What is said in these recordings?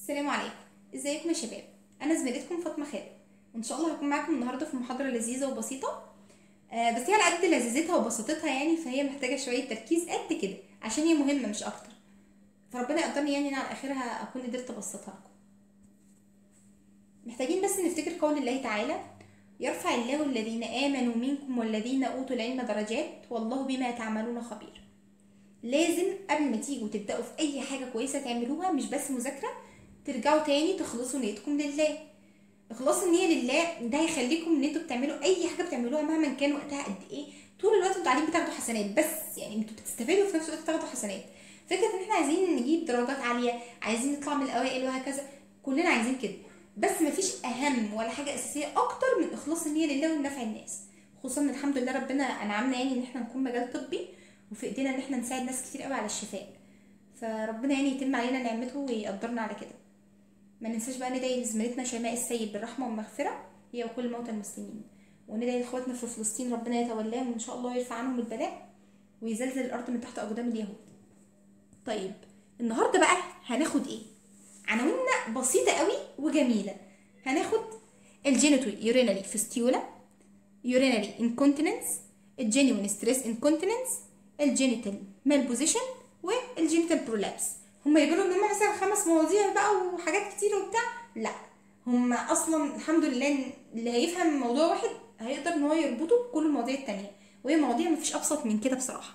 السلام عليكم ازيكم يا شباب انا زميلتكم فاطمه خالد وان شاء الله هكون معاكم النهارده في محاضره لذيذه وبسيطه آه بس هي على قد لذيذتها وبساطتها يعني فهي محتاجه شويه تركيز قد كده عشان هي مهمه مش اكتر فربنا يقدرني يعني ان على اخرها اكون قدرت ابسطها لكم محتاجين بس نفتكر قول الله تعالى يرفع الله الذين امنوا منكم والذين اوتوا العلم درجات والله بما تعملون خبير لازم قبل ما تيجوا تبداوا في اي حاجه كويسه تعملوها مش بس مذاكره ترجعوا تاني تخلصوا نيتكم لله اخلاص النيه لله ده هيخليكم ان انتوا بتعملوا اي حاجه بتعملوها مهما كان وقتها قد ايه طول الوقت انتوا قاعدين بتاخدوا حسنات بس يعني انتوا بتستفادوا وفي نفس الوقت بتاخدوا حسنات فكره ان احنا عايزين نجيب درجات عاليه عايزين نطلع من الاوائل وهكذا كلنا عايزين كده بس مفيش اهم ولا حاجه اساسيه اكتر من اخلاص النيه لله ونفع الناس خصوصا ان الحمد لله ربنا انعمنا يعني ان احنا نكون مجال طبي وفي ايدينا ان احنا نساعد ناس كتير قوي على الشفاء فربنا يعني يتم علينا نعمته ويقدرنا على كده ما ننساش بقى ندعي لزميلتنا شيماء السيد بالرحمه والمغفره هي وكل موتى المسلمين وندعي لاخواتنا في فلسطين ربنا يتولاهم وان شاء الله يرفع عنهم البلاء ويزلزل الارض من تحت اقدام اليهود طيب النهارده بقى هناخد ايه عناويننا بسيطه قوي وجميله هناخد الجينيتو يورينالي فيستيولا يورينالي انكونتيننس الجينيون ستريس انكونتيننس الجينيتال مال بوزيشن والجينيتال برولابس هم يقولوا ان هم مثلا خمس مواضيع بقى وحاجات كتير وبتاع لا هم اصلا الحمد لله إن اللي هيفهم موضوع واحد هيقدر ان هو يربطه بكل المواضيع التانية وهي مواضيع مفيش ابسط من كده بصراحه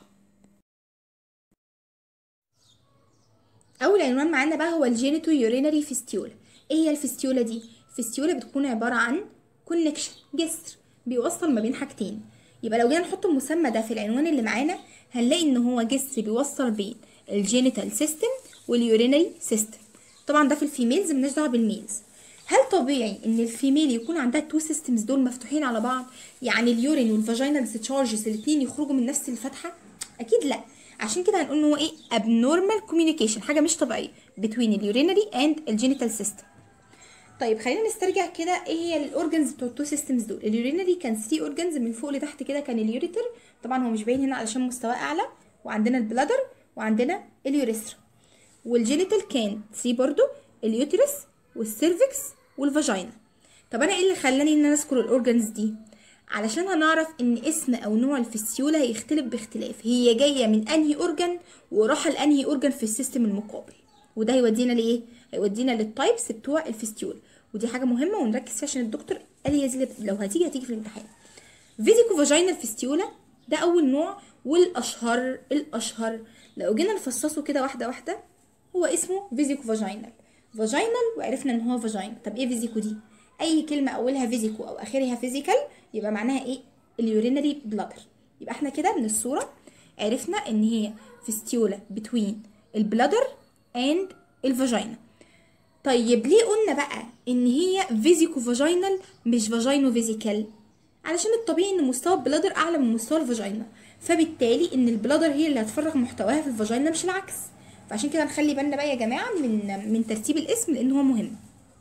اول عنوان معانا بقى هو الجينيتو يورينري فيستيولا ايه هي الفيستيولا دي فيستيولا بتكون عباره عن كونكشن جسر بيوصل ما بين حاجتين يبقى لو جينا نحط المسمى ده في العنوان اللي معانا هنلاقي ان هو جسر بيوصل بين الجينيتال سيستم واليورينري سيستم طبعا ده في الفيميلز مالناش دعوه بالميلز هل طبيعي ان الفيميل يكون عندها التو سيستمز دول مفتوحين على بعض يعني اليورين والفاجينال ديسشارجز الاثنين يخرجوا من نفس الفتحه اكيد لا عشان كده هنقول ان هو ايه abnormal communication حاجه مش طبيعيه between اليورينري and الجينيتال سيستم طيب خلينا نسترجع كده ايه هي الاورجنز بتوع التو سيستمز دول اليورينري كان 3 اورجنز من فوق لتحت كده كان اليوريتر طبعا هو مش باين هنا علشان مستواه اعلى وعندنا البلادر وعندنا اليوريثرا والجينيتال كان 3 برضو اليوترس والسيرفكس والفاجينا طب انا ايه اللي خلاني ان انا اذكر الاورجنز دي علشان هنعرف ان اسم او نوع الفسيوله هيختلف باختلاف هي جايه من انهي اورجن وراحه لانهي اورجن في السيستم المقابل وده هيودينا لايه هيودينا للتايبس بتوع الفستيول ودي حاجه مهمه ونركز فيها عشان الدكتور قال هي زي لو هتيجي هتيجي في الامتحان فيزيكو فاجينال فيستيولا ده اول نوع والاشهر الاشهر لو جينا نفصصه كده واحده واحده هو اسمه فيزيكو فاجينال فاجينال وعرفنا ان هو فاجينا طب ايه فيزيكو دي اي كلمه اولها فيزيكو او اخرها فيزيكال يبقى معناها ايه اليورينري بلادر يبقى احنا كده من الصوره عرفنا ان هي فيستيولا بتوين البلادر اند الفاجينا طيب ليه قلنا بقى ان هي فيزيكو فاجينال مش فاجينو فيزيكال علشان الطبيعي ان مستوى البلادر اعلى من مستوى الفاجينا فبالتالي ان البلادر هي اللي هتفرغ محتواها في الفاجينا مش العكس فعشان كده نخلي بالنا بقى يا جماعه من من ترتيب الاسم لان هو مهم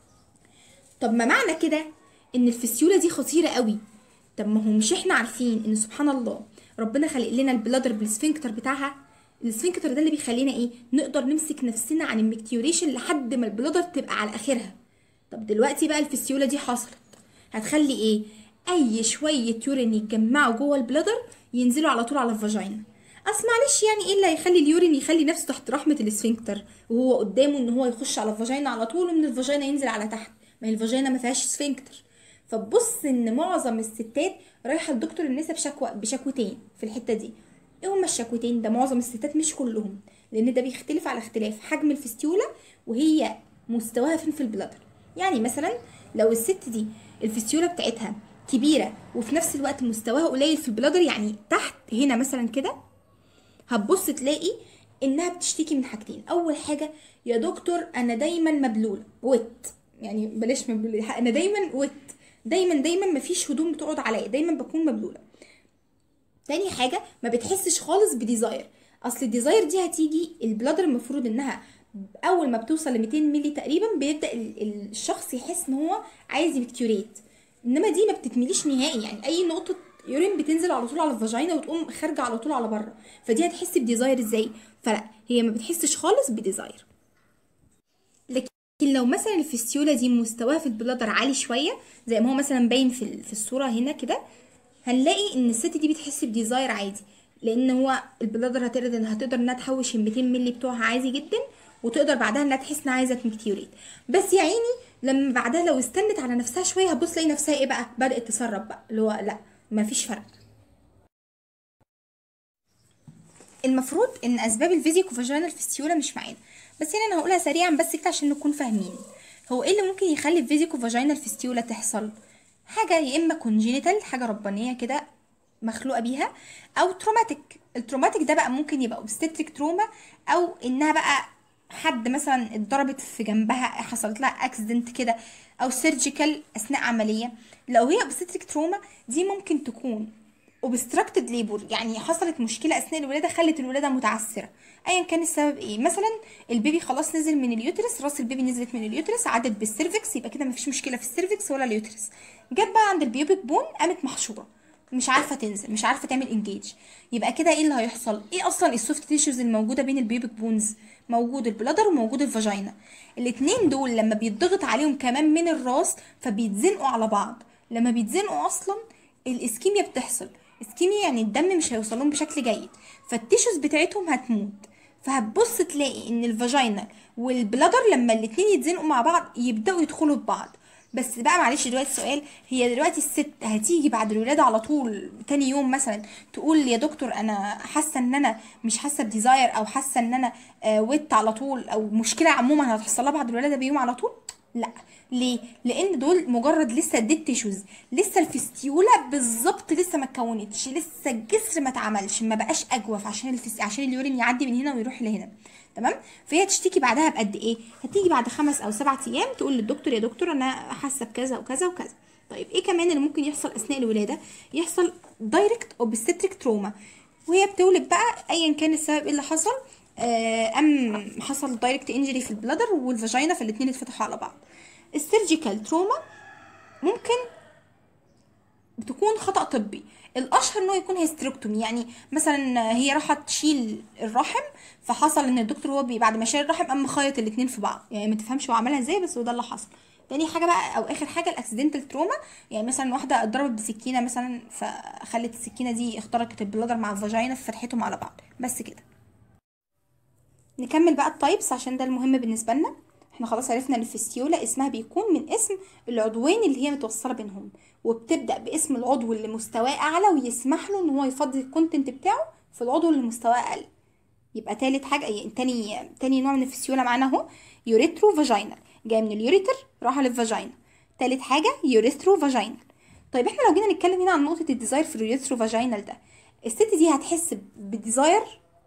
طب ما معنى كده ان الفسيوله دي خطيره قوي طب ما هو مش احنا عارفين ان سبحان الله ربنا خلق لنا البلادر بالسفنكتر بتاعها السفنكتر ده اللي بيخلينا ايه نقدر نمسك نفسنا عن المكتيوريشن لحد ما البلادر تبقى على اخرها طب دلوقتي بقى الفسيوله دي حصلت هتخلي ايه اي شويه يورين يتجمعوا جوه البلادر ينزلوا على طول على الفاجينا اصل معلش يعني ايه اللي هيخلي اليورين يخلي نفسه تحت رحمه السفنكتر وهو قدامه ان هو يخش على الفاجينا على طول ومن الفاجينا ينزل على تحت ما هي الفاجينا ما فيهاش سفنكتر فبص ان معظم الستات رايحه لدكتور النساء بشكوى بشكوتين في الحته دي ايه هما الشكوتين ده معظم الستات مش كلهم لان ده بيختلف على اختلاف حجم الفستيوله وهي مستواها فين في البلادر يعني مثلا لو الست دي الفستيوله بتاعتها كبيره وفي نفس الوقت مستواها قليل في البلادر يعني تحت هنا مثلا كده هتبص تلاقي انها بتشتكي من حاجتين اول حاجه يا دكتور انا دايما مبلوله وت يعني بلاش مبلوله انا دايما وت دايما دايما مفيش هدوم بتقعد عليا دايما بكون مبلوله تاني حاجه ما بتحسش خالص بديزاير اصل الديزاير دي هتيجي البلادر المفروض انها اول ما بتوصل ل 200 مللي تقريبا بيبدا الشخص يحس ان هو عايز يبكتوريت انما دي ما بتتمليش نهائي يعني اي نقطه يورين بتنزل على طول على الفاجينا وتقوم خارجه على طول على بره فدي هتحس بديزاير ازاي فلا هي ما بتحسش خالص بديزاير لكن لكن لو مثلا الفستيولا دي مستواها في البلادر عالي شويه زي ما هو مثلا باين في ال- في الصوره هنا كده هنلاقي ان الست دي بتحس بديزاير عادي لان هو البلادر هتقدر هتقدر انها تحوش ال 200 مللي بتوعها عادي جدا وتقدر بعدها انها تحس انها عايزه تمكتيوريت بس يا عيني لما بعدها لو استنت على نفسها شويه هتبص تلاقي نفسها ايه بقى بدات تسرب بقى اللي هو لا مفيش فرق المفروض ان اسباب الفيزيكو فاجينال فيستيولا مش معانا بس هنا انا هقولها سريعا بس كده عشان نكون فاهمين هو ايه اللي ممكن يخلي الفيزيكو فاجينال فيستيولا تحصل حاجه يا اما كونجينيتال حاجه ربانيه كده مخلوقه بيها او تروماتيك التروماتيك ده بقى ممكن يبقى obstetric تروما او انها بقى حد مثلا اتضربت في جنبها حصلت لها اكسيدنت كده او سيرجيكال اثناء عمليه لو هي obstetric تروما دي ممكن تكون obstructed labor يعني حصلت مشكله اثناء الولاده خلت الولاده متعثره ايا كان السبب ايه مثلا البيبي خلاص نزل من اليوترس راس البيبي نزلت من اليوترس عدت بالسيرفكس يبقى كده مفيش مشكله في السيرفكس ولا اليوترس جت بقى عند البيوبيك بون قامت محشوره مش عارفه تنزل مش عارفه تعمل انجيج يبقى كده ايه اللي هيحصل ايه اصلا السوفت تيشوز الموجوده بين البيوبيك بونز موجود البلادر وموجود الفاجينا الاتنين دول لما بيتضغط عليهم كمان من الراس فبيتزنقوا على بعض لما بيتزنقوا اصلا الاسكيميا بتحصل اسكيميا يعني الدم مش هيوصل لهم بشكل جيد فالتيشوز بتاعتهم هتموت فهتبص تلاقي ان الفاجينا والبلادر لما الاتنين يتزنقوا مع بعض يبداوا يدخلوا في بعض بس بقى معلش دلوقتي السؤال هي دلوقتي الست هتيجي بعد الولاده على طول تاني يوم مثلا تقول يا دكتور انا حاسه ان انا مش حاسه بديزاير او حاسه ان انا آه ويت على طول او مشكله عموما هتحصل لها بعد الولاده بيوم على طول لا ليه لان دول مجرد لسه ديد تيشوز لسه الفستيولا بالظبط لسه ما اتكونتش لسه الجسر ما اتعملش ما بقاش اجوف عشان الفس... عشان اليورين يعدي من هنا ويروح لهنا تمام فهي تشتكي بعدها بقد ايه هتيجي بعد خمس او سبعة ايام تقول للدكتور يا دكتور انا حاسه بكذا وكذا وكذا طيب ايه كمان اللي ممكن يحصل اثناء الولاده يحصل دايركت اوبستريك تروما وهي بتولد بقى ايا كان السبب ايه اللي حصل آه، ام حصل دايركت انجري في البلادر والفاجينا فالاتنين اتفتحوا على بعض السيرجيكال تروما ممكن بتكون خطأ طبي الاشهر انه يكون هيستريكتومي يعني مثلا هي راحت تشيل الرحم فحصل ان الدكتور هو بي بعد ما شال الرحم قام مخيط الاتنين في بعض يعني ما تفهمش هو عملها ازاي بس هو ده اللي حصل تاني حاجه بقى او اخر حاجه الاكسيدنتال تروما يعني مثلا واحده اتضربت بسكينه مثلا فخلت السكينه دي اخترقت البلادر مع الفاجينا ففتحتهم على بعض بس كده نكمل بقى التايبس عشان ده المهم بالنسبه لنا احنا خلاص عرفنا ان الفستيولا اسمها بيكون من اسم العضوين اللي هي متوصله بينهم وبتبدا باسم العضو اللي مستواه اعلى ويسمح له ان هو يفضي الكونتنت بتاعه في العضو اللي مستواه اقل يبقى تالت حاجه يعني تاني تاني نوع من الفسيولا معانا اهو يوريترو فاجينال جاي من اليوريتر راح للفاجينا تالت حاجه يوريثرو فاجينال طيب احنا لو جينا نتكلم هنا عن نقطه الديزاير في اليوريثرو فاجينال ده الست دي هتحس بديزاير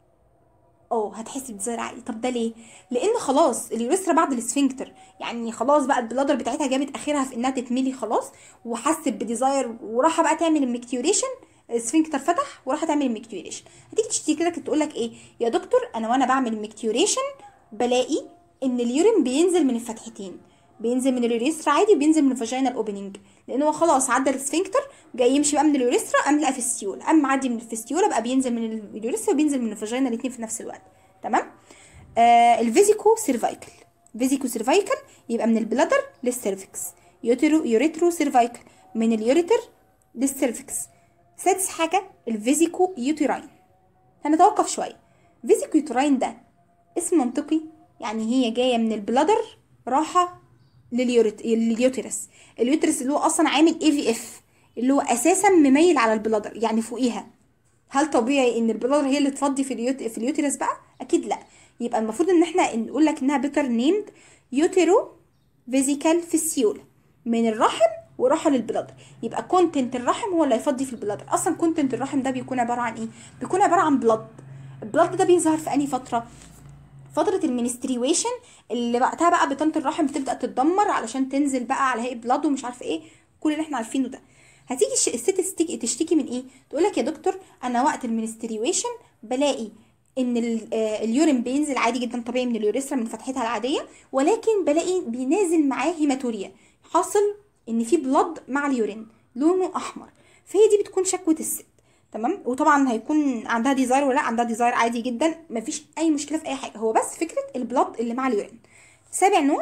اه هتحس بديزاير عالي طب ده ليه لان خلاص اليوريثرا بعد السفنكتر يعني خلاص بقى البلادر بتاعتها جابت اخرها في انها تتملي خلاص وحست بديزاير وراح بقى تعمل المكتيوريشن السفنكتر فتح وراح تعمل المكتيوريشن هتيجي تشتكي كده تقول لك ايه يا دكتور انا وانا بعمل المكتيوريشن بلاقي ان اليورين بينزل من الفتحتين بينزل من اليوريثرا عادي وبينزل من الفاجينال اوبننج لان هو خلاص عدى السفنكتر جاي يمشي بقى من اليوريثرا قام لقى فيستيول قام معدي من الفيستيولا بقى بينزل من اليوريثرا وبينزل من الفاجينا الاثنين في نفس الوقت تمام آه الفيزيكو سيرفايكل فيزيكو سيرفايكل يبقى من البلادر للسيرفكس يوترو يوريترو سيرفايكل من اليوريتر للسيرفكس سادس حاجه الفيزيكو يوتراين هنتوقف شويه فيزيكو يوتراين ده اسم منطقي يعني هي جايه من البلادر راحه لليوريت لليوترس اليوترس اللي هو اصلا عامل اي في اف اللي هو اساسا مميل على البلادر يعني فوقيها هل طبيعي ان البلادر هي اللي تفضي في اليوت في اليوترس بقى اكيد لا يبقى المفروض ان احنا نقول لك انها بيتر نيمد يوتيرو فيزيكال فيسيولا من الرحم وراحه للبلادر يبقى كونتنت الرحم هو اللي هيفضي في البلادر اصلا كونتنت الرحم ده بيكون عباره عن ايه بيكون عباره عن بلاد البلاد ده بيظهر في انهي فتره فتره المنستريويشن اللي وقتها بقى بطانه الرحم بتبدا تتدمر علشان تنزل بقى على هيئه بلاد ومش عارفه ايه كل اللي احنا عارفينه ده هتيجي الست تشتكي تشتكي من ايه تقول لك يا دكتور انا وقت المنستريويشن بلاقي ان اليورين بينزل عادي جدا طبيعي من اليوريثرا من فتحتها العاديه ولكن بلاقي بينازل معاه هيماتوريا حاصل ان في بلاد مع اليورين لونه احمر فهي دي بتكون شكوى الست تمام وطبعا هيكون عندها ديزاير ولا عندها ديزاير عادي جدا مفيش اي مشكله في اي حاجه هو بس فكره البلاد اللي مع اليورين سابع نوع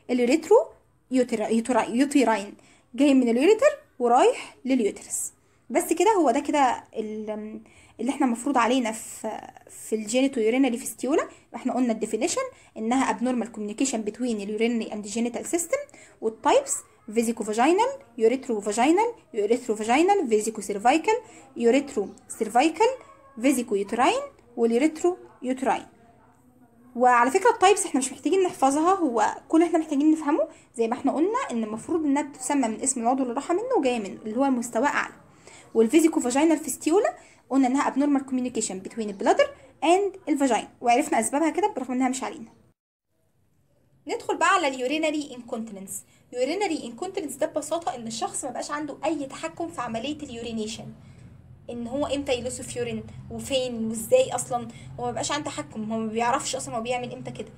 اليوريترو يوترا يوترا يوتيراين جاي من اليوريتر ورايح لليوترس بس كده هو ده كده ال- اللي احنا المفروض علينا في في الجينيتو يورينري فيستيولا احنا قلنا الديفينيشن انها abnormal communication between اليورينري and genital system والتايبس فيزيكو فاجينال يوريترو فاجينال يوريترو فاجينال فيزيكو سيرفايكال يوريترو سيرفايكال فيزيكو يوتراين واليوريترو يوتراين وعلى فكره التايبس احنا مش محتاجين نحفظها هو كل اللي احنا محتاجين نفهمه زي ما احنا قلنا ان المفروض انها بتسمى من اسم العضو اللي راحه منه وجايه منه اللي هو مستواه اعلى والفيزيكو فاجينال فيستيولا قلنا انها abnormal communication between البلادر and الفاجين وعرفنا اسبابها كده برغم انها مش علينا ندخل بقى على اليورينري انكونتيننس يورينري انكونتيننس ده ببساطه ان الشخص ما بقاش عنده اي تحكم في عمليه اليورينيشن ان هو امتى يلوسف يورين وفين وازاي اصلا هو ما بقاش عنده تحكم هو ما بيعرفش اصلا هو بيعمل امتى كده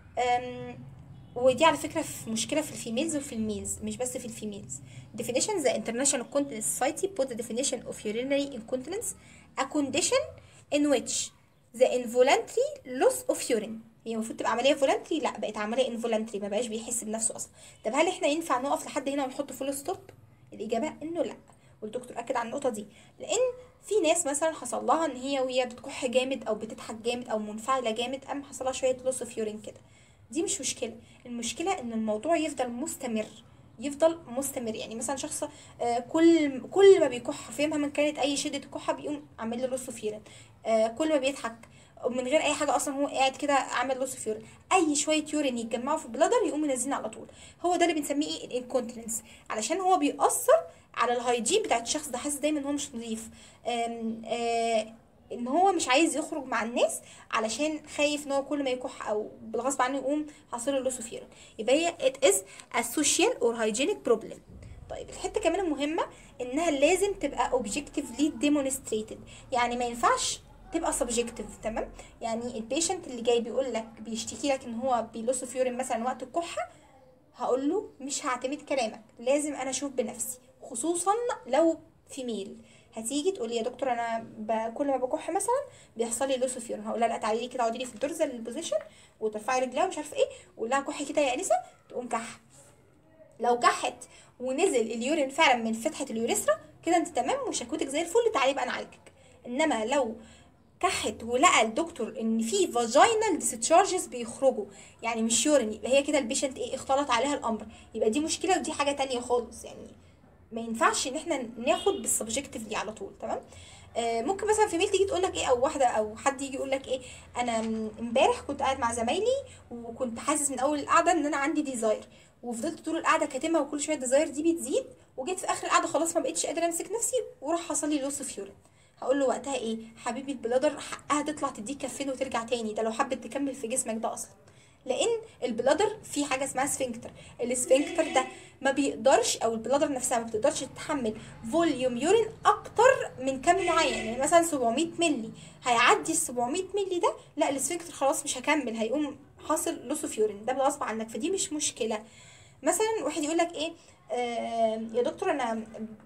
أم، ودي على فكره في مشكله في الفيميلز وفي الميلز مش بس في الفيميلز definition the international continence society put the definition of urinary incontinence a condition in which the involuntary loss of urine هي المفروض تبقى عمليه فولنتري لا بقت عمليه involuntary ما بقاش بيحس بنفسه اصلا طب هل احنا ينفع نقف لحد هنا ونحط فول ستوب الاجابه انه لا والدكتور اكد على النقطه دي لان في ناس مثلا حصل لها ان هي وهي بتكح جامد او بتضحك جامد او منفعله جامد قام حصل لها شويه لوس اوف يورين كده دي مش مشكله المشكله ان الموضوع يفضل مستمر يفضل مستمر يعني مثلا شخص آه، كل كل ما بيكح حرفيا مهما كانت اي شده كحه بيقوم عامل له لوس اوف يورين آه، كل ما بيضحك من غير اي حاجه اصلا هو قاعد كده عامل لوس اوف يورين اي شويه يورين يتجمعوا في البلادر يقوموا نازلين على طول هو ده اللي بنسميه ايه الانكونتيننس علشان هو بيأثر على الهايجين بتاعت الشخص ده حاسس دايما ان هو مش نظيف آم، آه، ان هو مش عايز يخرج مع الناس علشان خايف ان هو كل ما يكح او بالغصب عنه يقوم حاصل له لوس اوف يورين يبقى هي it is a social or hygienic problem طيب الحته كمان المهمه انها لازم تبقى objectively demonstrated يعني ما ينفعش تبقى subjective تمام يعني البيشنت اللي جاي بيقول لك بيشتكي لك ان هو بيلوس اوف يورين مثلا وقت الكحه هقول له مش هعتمد كلامك لازم انا اشوف بنفسي خصوصا لو في ميل هتيجي تقول لي يا دكتور انا ب... كل ما بكح مثلا بيحصل لي لوس اوف يورين هقول لها لا تعالي لي كده اقعدي لي في الدورزال البوزيشن وترفعي رجلها ومش عارفه ايه وقول لها كحي كده يا انسه تقوم كح لو كحت ونزل اليورين فعلا من فتحه اليوريثرا كده انت تمام وشكوتك زي الفل تعالي بقى نعالجك انما لو كحت ولقى الدكتور ان في فاجينال ديسشارجز بيخرجوا يعني مش يورين يبقى هي كده البيشنت ايه اختلط عليها الامر يبقى دي مشكله ودي حاجه تانية خالص يعني ما ينفعش ان احنا ناخد بالسبجكتيف دي على طول تمام آه ممكن مثلا في ميل تيجي تقول لك ايه او واحده او حد يجي يقول لك ايه انا م- امبارح كنت قاعد مع زمايلي وكنت حاسس من اول القعده ان انا عندي ديزاير وفضلت طول القعده كاتمها وكل شويه الديزاير دي بتزيد وجيت في اخر القعده خلاص ما بقتش قادره امسك نفسي وراح حصل لي لوس اوف يورين هقول له وقتها ايه حبيبي البلادر حقها تطلع تديك كفين وترجع تاني ده لو حبت تكمل في جسمك ده اصلا لان البلادر في حاجه اسمها سفنكتر السفنكتر ده ما بيقدرش او البلادر نفسها ما بتقدرش تتحمل فوليوم يورين اكتر من كم معين يعني مثلا 700 مللي هيعدي ال 700 مللي ده لا السفنكتر خلاص مش هكمل هيقوم حاصل لوس اوف يورين ده غصب عنك فدي مش مشكله مثلا واحد يقول لك ايه آه يا دكتور انا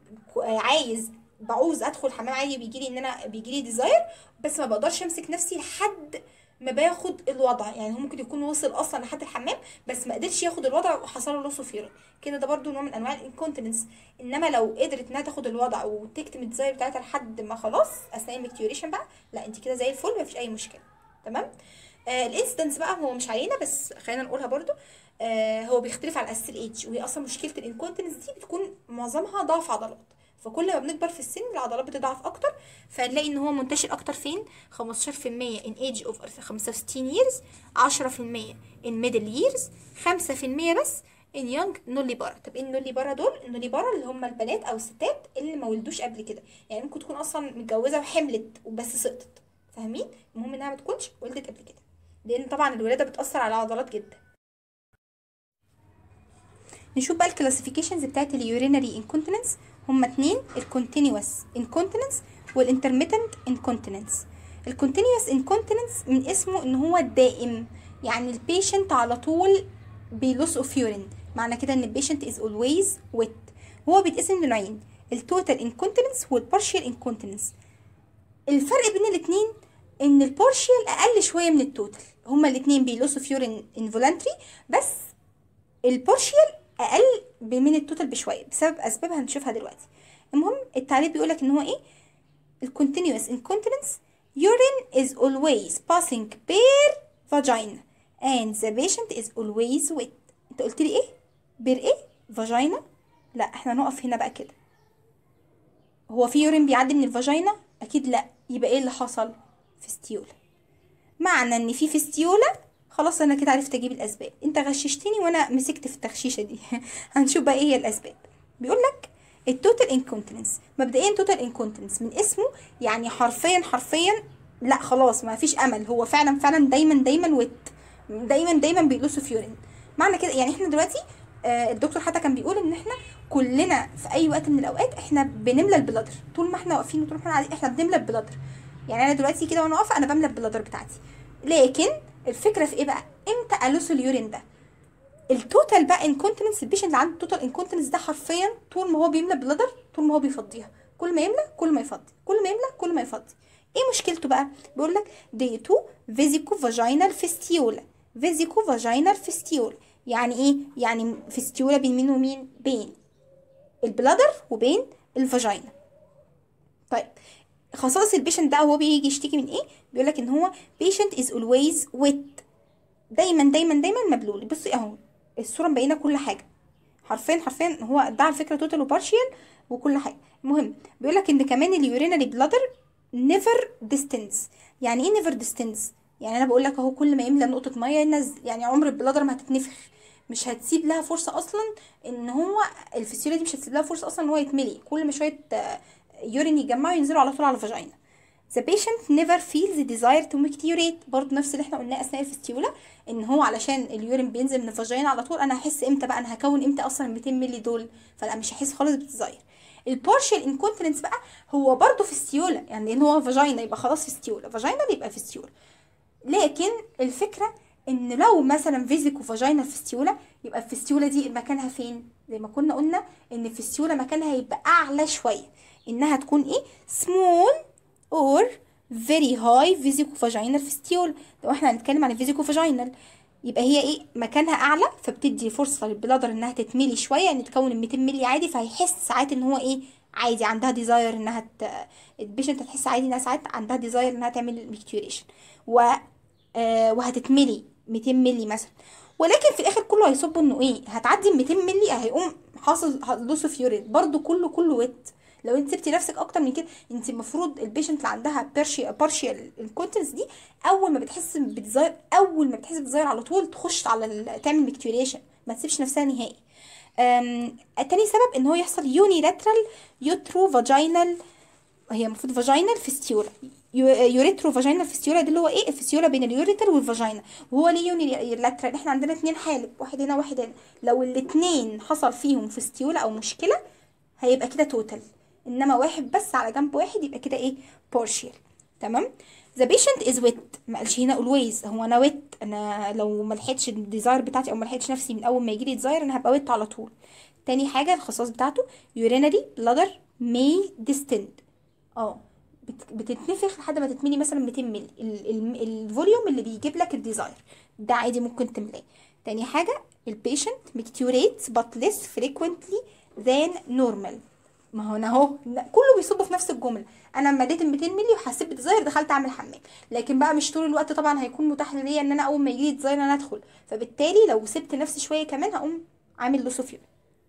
عايز بعوز ادخل حمام عادي بيجي لي ان انا بيجي لي ديزاير بس ما بقدرش امسك نفسي لحد ما باخد الوضع يعني هو ممكن يكون وصل اصلا لحد الحمام بس ما قدرش ياخد الوضع وحصل له لوس اوف يورين كده ده برضو نوع من انواع الانكونتيننس انما لو قدرت انها تاخد الوضع وتكتم الديزاير بتاعتها لحد ما خلاص اثناء المكتيوريشن بقى لا انت كده زي الفل مفيش اي مشكله تمام آه الانستنس بقى هو مش علينا بس خلينا نقولها برضو آه هو بيختلف على اساس الايدج وهي اصلا مشكله الانكونتيننس دي بتكون معظمها ضعف عضلات فكل ما بنكبر في السن العضلات بتضعف اكتر فنلاقي ان هو منتشر اكتر فين 15% in age of 65 years 10% in middle years 5% بس in young نوليبارا طب ايه النوليبارا دول النوليبارا اللي هم البنات او الستات اللي ما ولدوش قبل كده يعني ممكن تكون اصلا متجوزه وحملت وبس سقطت فاهمين المهم انها ما تكونش ولدت قبل كده لان طبعا الولاده بتاثر على العضلات جدا نشوف بقى الكلاسيفيكيشنز بتاعت اليورينري انكونتيننس هما اتنين الكونتينيوس انكونتيننس والانترميتنت انكونتيننس الكونتينيوس انكونتيننس من اسمه ان هو الدائم يعني البيشنت على طول بيلوس اوف يورين معنى كده ان البيشنت از اولويز ويت هو بيتقسم لنوعين التوتال انكونتيننس والبارشال انكونتيننس الفرق بين الاتنين ان البارشال اقل شويه من التوتال هما الاتنين بيلوس اوف يورين انفولانتري بس البارشيال اقل ب- من التوتال بشويه بسبب اسباب هنشوفها دلوقتي المهم التعليق بيقول لك ان هو ايه الكونتينوس incontinence urine is always passing per vagina and the patient is always wet انت قلت لي ايه بير ايه فاجينا لا احنا نقف هنا بقى كده هو في يورين بيعدي من الفاجينا اكيد لا يبقى ايه اللي حصل فيستيولا معنى ان في فيستيولا خلاص انا كده عرفت اجيب الاسباب انت غششتني وانا مسكت في التغشيشه دي هنشوف بقى ايه هي الاسباب بيقول لك التوتال انكونتيننس مبدئيا توتال انكونتيننس من اسمه يعني حرفيا حرفيا لا خلاص ما فيش امل هو فعلا فعلا دايما دايما وت دايما دايما بيقلصوا في يورين معنى كده يعني احنا دلوقتي آه، الدكتور حتى كان بيقول ان احنا كلنا في اي وقت من الاوقات احنا بنملى البلادر طول ما احنا واقفين وطول ما احنا قاعدين احنا بنملى البلادر يعني انا دلوقتي كده وانا واقفه انا بملى البلادر بتاعتي لكن الفكره في ايه بقى امتى الوس اليورين ده التوتال بقى انكونتيننس البيشنت اللي عنده توتال انكونتيننس ده حرفيا طول ما هو بيملى بلادر طول ما هو بيفضيها كل ما يملى كل ما يفضي كل ما يملى كل ما يفضي ايه مشكلته بقى بيقول لك ديتو فيزيكو فاجينال فيستيولا فيزيكو فاجينال فيستيولا يعني ايه يعني فيستيولا بين مين ومين بين البلادر وبين الفاجينا طيب خصائص البيشنت ده وهو بيجي يشتكي من ايه بيقول لك ان هو patient is always wet دايما دايما دايما مبلول بصي اهو الصوره مبينه كل حاجه حرفيا حرفيا هو ده على فكره توتال وبارشيال وكل حاجه المهم بيقول لك ان كمان اليورينري بلادر نيفر ديستنس يعني ايه نيفر ديستنس يعني انا بقول لك اهو كل ما يملى نقطه ميه ينزل يعني عمر البلادر ما هتتنفخ مش هتسيب لها فرصه اصلا ان هو الفسيوله دي مش هتسيب لها فرصه اصلا ان هو يتملي كل ما شويه آه، يورين يتجمعوا ينزلوا على طول على الفاجينا The patient never feels the desire to micturate برضه نفس اللي احنا قلناه اثناء الفستيولا ان هو علشان اليورين بينزل من الفاجينا على طول انا هحس امتى بقى انا هكون امتى اصلا ال 200 مللي دول فلا مش هحس خالص بالديزاير البارشال انكونتيننس بقى هو برضه فستيولا يعني لان هو فاجينا يبقى خلاص فستيولا فاجينا يبقى فستيولا لكن الفكره ان لو مثلا فيزيكو فاجينا فستيولا يبقى الفستيولا دي مكانها فين زي ما كنا قلنا ان الفستيولا مكانها يبقى اعلى شويه انها تكون ايه small or very high vesicovaginal fistula لو احنا هنتكلم عن الفيزيكوفاجينال يبقى هي ايه مكانها اعلى فبتدي فرصه للبلادر انها تتملي شويه ان تكون ال 200 مللي عادي فهيحس ساعات ان هو ايه عادي عندها ديزاير انها ت... البيشنت هتحس عادي انها ساعات عندها ديزاير انها تعمل ميكتوريشن و آه وهتتملي 200 مللي مثلا ولكن في الاخر كله هيصب انه ايه هتعدي ال 200 مللي هيقوم حاصل لوس اوف يورين برضو كله كله ويت لو انت سبتي نفسك اكتر من كده انت المفروض البيشنت اللي عندها بارشي بارشيال انكونتنس دي اول ما بتحس بديزاير اول ما بتحس بديزاير على طول تخش على ال- تعمل ميكتوريشن ما تسيبش نفسها نهائي أم، تاني سبب ان هو يحصل يونيلاترال يوترو فاجينال هي المفروض فاجينال فيستيولا يوريترو فاجينال فيستيولا ده اللي هو ايه الفيستيولا بين اليوريتر والفاجينا وهو ليه يونيلاترال احنا عندنا اتنين حالب واحد هنا واحد هنا لو الاتنين حصل فيهم فيستيولا او مشكله هيبقى كده توتال انما واحد بس على جنب واحد يبقى كده ايه بارشيال تمام the patient is wet ما قالش هنا always هو انا wet انا لو ما لحقتش الديزاير بتاعتي او ما لحقتش نفسي من اول ما يجي لي ديزاير انا هبقى wet على طول تاني حاجه الخصائص بتاعته urinary bladder may distend اه بت- بتتنفخ لحد ما تتملي مثلا 200 مللي ال- ال- الفوليوم اللي بيجيب لك الديزاير ده عادي ممكن تملاه تاني حاجه البيشنت micturates but less frequently than normal ما هو انا اهو لا، كله بيصب في نفس الجمله انا مليت ال 200 مللي وحسيت بديزاير دخلت اعمل حمام لكن بقى مش طول الوقت طبعا هيكون متاح ليا ان انا اول ما يجي لي ديزاير انا ادخل فبالتالي لو سبت نفسي شويه كمان هقوم عامل لوسوفيول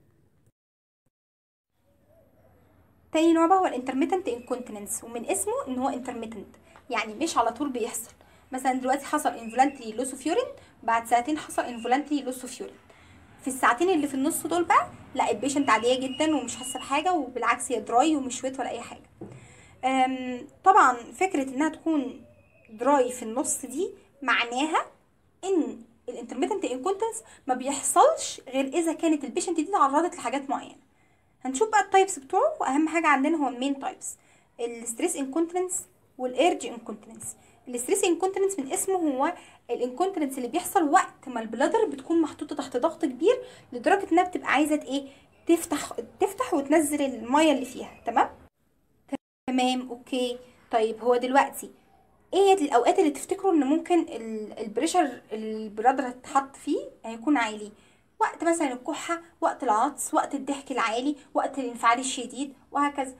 تاني نوع بقى هو الانترميتنت انكونتيننس ومن اسمه ان هو انترميتنت يعني مش على طول بيحصل مثلا دلوقتي حصل انفولانتري لوس اوف يورين بعد ساعتين حصل انفولانتري لوس اوف يورين في الساعتين اللي في النص دول بقى لا البيشنت عاديه جدا ومش حاسه بحاجه وبالعكس هي دراي ومش ويت ولا اي حاجه أم، طبعا فكره انها تكون دراي في النص دي معناها ان الانترميتنت انكونتنس ما بيحصلش غير اذا كانت البيشنت دي تعرضت لحاجات معينه هنشوف بقى التايبس بتوعه واهم حاجه عندنا هو المين تايبس الستريس انكونتنس والارج انكونتنس الستريس انكونتنس من اسمه هو الانكونتنس اللي بيحصل وقت ما البلادر بتكون محطوطه تحت ضغط كبير لدرجه انها بتبقى عايزه ايه تفتح تفتح وتنزل الميه اللي فيها تمام تمام اوكي طيب هو دلوقتي ايه الاوقات اللي تفتكروا ان ممكن ال- البريشر البلادر هتتحط فيه هيكون عالي وقت مثلا الكحه وقت العطس وقت الضحك العالي وقت الانفعال الشديد وهكذا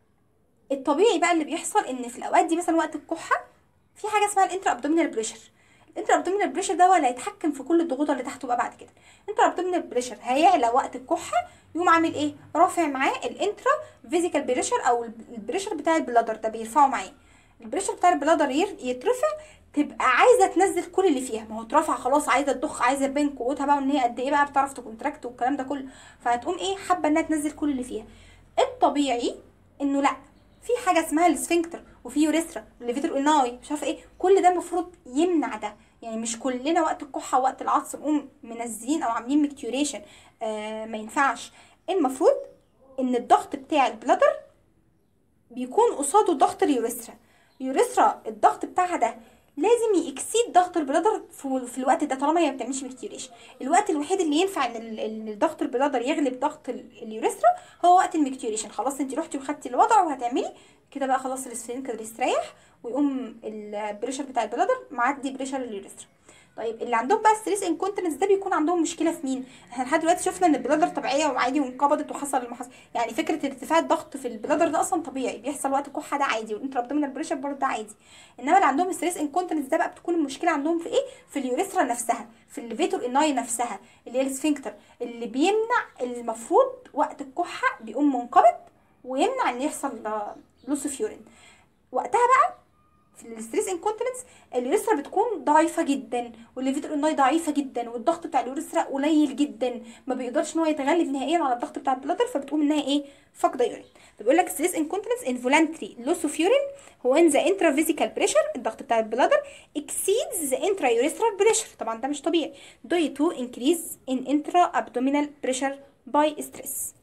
الطبيعي بقى اللي بيحصل ان في الاوقات دي مثلا وقت الكحه في حاجه اسمها الانترا ابدومينال بريشر الانترا ابدومينال بريشر ده هو اللي هيتحكم في كل الضغوط اللي تحته بقى بعد كده الانترا ابدومينال بريشر هيعلى وقت الكحه يقوم عامل ايه رافع معاه الانترا فيزيكال بريشر او البريشر بتاع البلادر ده بيرفعه معاه البريشر بتاع البلادر ير- يترفع تبقى عايزه تنزل كل اللي فيها ما هو اترفع خلاص عايزه تضخ عايزه تبين قوتها بقى وان هي قد ايه بقى بتعرف تكونتراكت والكلام ده كله فهتقوم ايه حابه انها تنزل كل اللي فيها الطبيعي انه لا في حاجه اسمها السفنكتر وفي يوريثرا الليفيتر اوناي مش عارفه ايه كل ده المفروض يمنع ده يعني مش كلنا وقت الكحه ووقت العطس نقوم منزلين او عاملين ميكتيوريشن آه ما ينفعش المفروض ان الضغط بتاع البلادر بيكون قصاده ضغط اليوريثرا اليوريثرا الضغط بتاعها ده لازم يكسيد ضغط البلادر في, في الوقت ده طالما هي ما بتعملش ميكتيوريشن الوقت الوحيد اللي ينفع ان ال- ان ضغط البلادر يغلب ضغط ال- اليوريثرا هو وقت الميكتيوريشن خلاص انت رحتي وخدتي الوضع وهتعملي كده بقى خلاص السفنكتر يستريح ويقوم البريشر بتاع البلادر معدي بريشر اليوريثرا طيب اللي عندهم بقى ستريس انكونتنس ده بيكون عندهم مشكله في مين احنا لحد دلوقتي شفنا ان البلادر طبيعيه وعادي وانقبضت وحصل اللي حصل يعني فكره ارتفاع الضغط في البلادر ده اصلا طبيعي بيحصل وقت كحه ده عادي والانتر ابدومينال بريشر برضه ده عادي انما اللي عندهم ستريس انكونتنس ده بقى بتكون المشكله عندهم في ايه في اليوريثرا نفسها في الليفيتور اناي نفسها اللي هي السفنكتر اللي بيمنع المفروض وقت الكحه بيقوم منقبض ويمنع ان يحصل لوس اوف يورين وقتها بقى في الستريس انكونتنس اليوريثرا بتكون ضعيفه جدا والليفيتر اناي ضعيفه جدا والضغط بتاع اليوريثرا قليل جدا ما بيقدرش ان هو يتغلب نهائيا على الضغط بتاع البلادر فبتقوم انها ايه فاقده يورين فبيقول لك ستريس انكونتنس انفولانتري لوس اوف يورين هو ان ذا انترا فيزيكال بريشر الضغط بتاع البلادر اكسيدز ذا انترا يوريثرال بريشر طبعا ده مش طبيعي due to increase in intra abdominal pressure by stress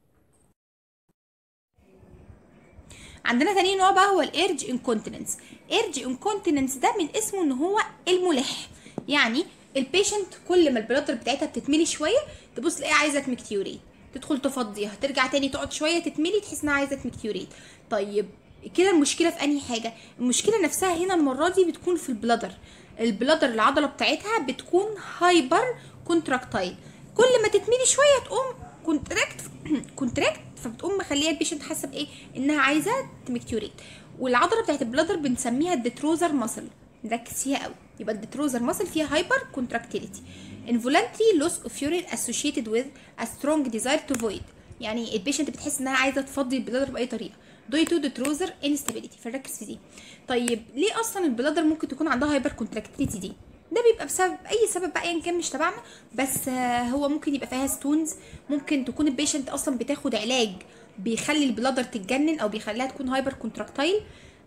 عندنا تاني نوع بقى هو الارج انكونتيننس ايرج انكونتيننس ده من اسمه ان هو الملح يعني البيشنت كل ما البلاتر بتاعتها بتتملي شويه تبص تلاقيها عايزه تمكتيوريت تدخل تفضيها ترجع تاني تقعد شويه تتملي تحس انها عايزه تمكتيوريت طيب كده المشكله في انهي حاجه المشكله نفسها هنا المره دي بتكون في البلادر البلادر العضله بتاعتها بتكون هايبر كونتراكتايل كل ما تتملي شويه تقوم كونتراكت كونتراكت فبتقوم مخليه البيشنت حاسه بايه انها عايزه تمكتيوريت والعضله بتاعت البلادر بنسميها الديتروزر ماسل نركز فيها قوي يبقى الديتروزر ماسل فيها هايبر كونتراكتيليتي involuntary loss of urine associated with a strong desire to void يعني البيشنت بتحس انها عايزه تفضي البلادر باي طريقه due to detrozer instability فنركز في دي طيب ليه اصلا البلادر ممكن تكون عندها هايبر كونتراكتيليتي دي ده بيبقى بسبب اي سبب بقى ايا كان مش تبعنا بس آه، هو ممكن يبقى فيها ستونز ممكن تكون البيشنت اصلا بتاخد علاج بيخلي البلادر تتجنن او بيخليها تكون هايبر كونتراكتايل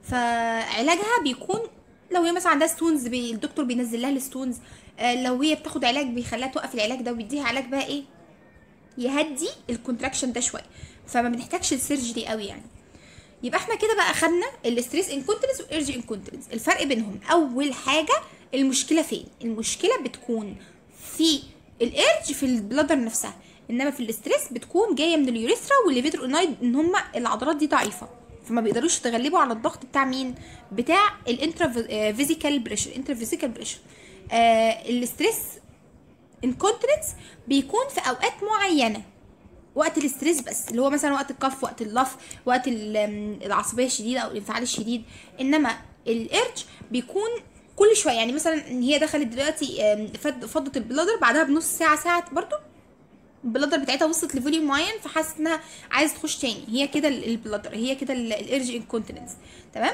فعلاجها بيكون لو هي مثلا عندها ستونز بي الدكتور بينزل لها الستونز آه، لو هي بتاخد علاج بيخليها توقف العلاج ده وبيديها علاج بقى ايه يهدي الكونتراكشن ده شويه فما بنحتاجش السيرجري قوي يعني يبقى احنا كده بقى خدنا الاستريس انكونتنس والارجي انكونتنس الفرق بينهم اول حاجه المشكله فين المشكله بتكون في الارج في البلادر نفسها انما في الاستريس بتكون جايه من اليوريثرا والليفيتر اونايد ان هم العضلات دي ضعيفه فما بيقدروش يتغلبوا على الضغط بتاع مين بتاع الانترا فيزيكال بريشر انترا فيزيكال بريشر الاستريس انكونتنس بيكون في اوقات معينه وقت الاستريس بس اللي هو مثلا وقت الكف وقت اللف وقت ال- ام، العصبيه الشديده او الانفعال الشديد انما الارج بيكون كل شويه يعني مثلا ان هي دخلت دلوقتي ام، فد- فضت البلادر بعدها بنص ساعه ساعه برضو البلادر بتاعتها وصلت لفوليوم معين فحست انها عايزه تخش تاني هي كده ال- البلادر هي كده الارج انكونتيننس تمام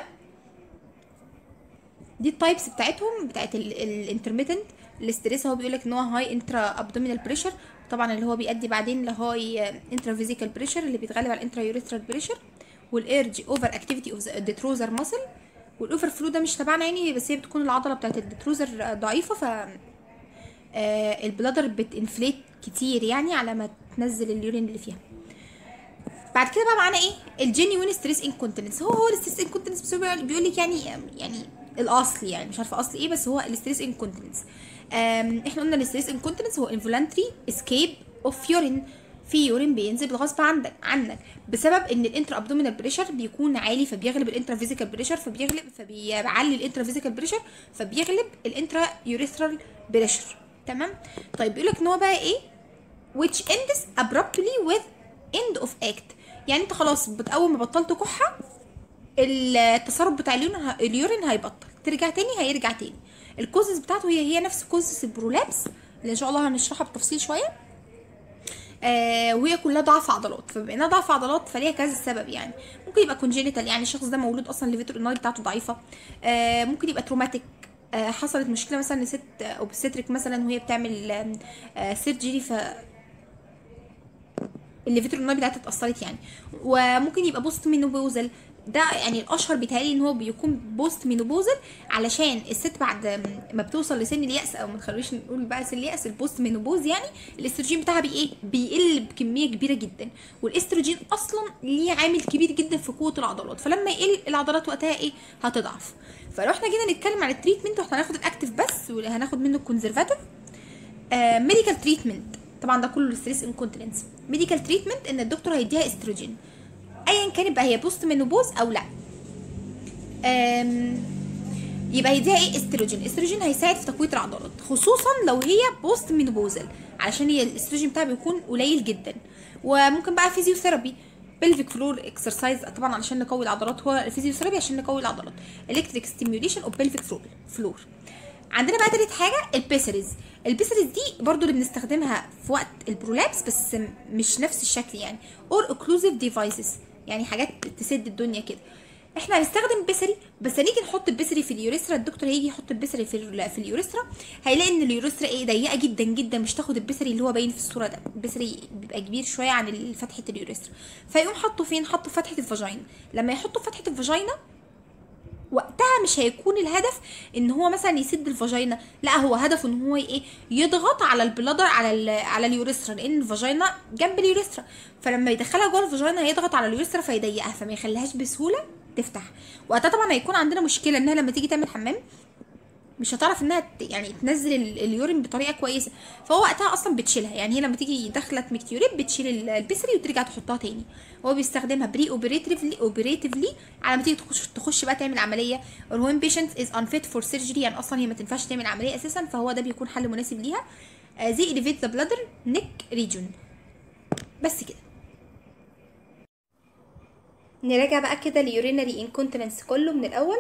دي التايبس بتاعتهم بتاعت الانترميتنت الاستريس هو بيقول لك ان هو هاي انترا ابدومينال بريشر طبعا اللي هو بيؤدي بعدين لهاي انترا فيزيكال بريشر اللي بيتغلب على الانترا يوريثرال بريشر والارج اوفر اكتيفيتي اوف ذا ديتروزر ماسل والاوفر فلو ده مش تبعنا يعني بس هي بتكون العضله بتاعت الديتروزر ضعيفه ف آه، البلادر بتنفليت كتير يعني على ما تنزل اليورين اللي فيها بعد كده بقى معانا ايه الجينيوين ستريس انكونتيننس هو هو الستريس انكونتيننس بس هو بيقول لك يعني يعني الاصل يعني مش عارفه اصل ايه بس هو الستريس انكونتيننس احنا قلنا الستريس انكونتيننس هو انفولانتري اسكيب اوف يورين في يورين بينزل بالغصب عندك عنك بسبب ان الانترا ابدومينال بريشر بيكون عالي فبيغلب الانترا فيزيكال بريشر فبيغلب فبيعلي الانترا فيزيكال بريشر فبيغلب الانترا يوريثرال بريشر تمام طيب بيقول لك ان هو بقى ايه which ends abruptly with end of act يعني انت خلاص بت- اول ما بطلت كحه التسرب بتاع اليورين ه- اليورين هيبطل ترجع تاني هيرجع تاني الكوزز بتاعته هي هي نفس كوزز البرولابس اللي ان شاء الله هنشرحها بالتفصيل شويه آه وهي كلها ضعف عضلات فبما انها ضعف عضلات فليها كذا سبب يعني ممكن يبقى كونجينيتال يعني الشخص ده مولود اصلا الليفيتور اناي بتاعته ضعيفه آه ممكن يبقى تروماتيك آه حصلت مشكله مثلا لست اوبستريك مثلا وهي بتعمل آه سيرجري ف الليفيتور اناي بتاعتها اتاثرت يعني وممكن يبقى بوست مينوبوزل ده يعني الاشهر بيتهيألي ان هو بيكون بوست مينوبوزل علشان الست بعد ما بتوصل لسن اليأس او ما تخلوش نقول بقى سن اليأس البوست مينوبوز يعني الاستروجين بتاعها بي ايه بيقل بكميه كبيره جدا والاستروجين اصلا ليه عامل كبير جدا في قوه العضلات فلما يقل العضلات وقتها ايه هتضعف فلو احنا جينا نتكلم عن التريتمنت واحنا هناخد الاكتف بس وهناخد منه الكونزرفاتيف ميديكال تريتمنت طبعا ده كله ستريس انكونتيننس ميديكال تريتمنت ان الدكتور هيديها استروجين ايا كانت بقى هي بوست مينوبوز او لا أم، يبقى هيديها ايه استروجين استروجين هيساعد في تقويه العضلات خصوصا لو هي بوست مينوبوزل علشان هي الاستروجين بتاعها بيكون قليل جدا وممكن بقى فيزيوثيرابي بلفيك فلور اكسرسايز طبعا علشان نقوي العضلات هو الفيزيوثيرابي عشان نقوي العضلات الكتريك ستيميوليشن اوف بلفيك فلور عندنا بقى تالت حاجه البيسرز البيسرز دي برضو اللي بنستخدمها في وقت البرولابس بس مش نفس الشكل يعني اور اوكلوزيف ديفايسز يعني حاجات تسد الدنيا كده احنا هنستخدم بيسري بس هنيجي نحط البيسري في اليوريثرا الدكتور هيجي يحط البيسري في ال- في اليوريثرا هيلاقي ان اليوريثرا ايه ضيقه جدا جدا مش تاخد البيسري اللي هو باين في الصوره ده البيسري بيبقى كبير شويه عن ال- فتحه اليوريثرا فيقوم حاطه فين حطه في فتحه الفاجينا لما يحطه في فتحه الفاجينا وقتها مش هيكون الهدف ان هو مثلا يسد الفاجينا لا هو هدفه ان هو ايه يضغط على البلادر على ال على اليوريثرا لان الفاجينا جنب اليوريثرا فلما يدخلها جوه الفاجينا هيضغط على اليوريثرا فيضيقها فما يخليهاش بسهوله تفتح وقتها طبعا هيكون عندنا مشكله انها لما تيجي تعمل حمام مش هتعرف انها ت- يعني تنزل ال- اليورين بطريقه كويسه فهو وقتها اصلا بتشيلها يعني هي لما تيجي دخلت ميكتيوريت بتشيل ال- البسري وترجع تحطها تاني هو بيستخدمها بري اوبريتيفلي اوبريتيفلي على ما تيجي تخش تخش بقى تعمل عمليه or when patient is unfit for surgery يعني اصلا هي ما تنفعش تعمل عمليه اساسا فهو ده بيكون حل مناسب ليها آه، زي elevate the bladder neck region بس كده نراجع بقى كده اليورينري انكونتيننس كله من الاول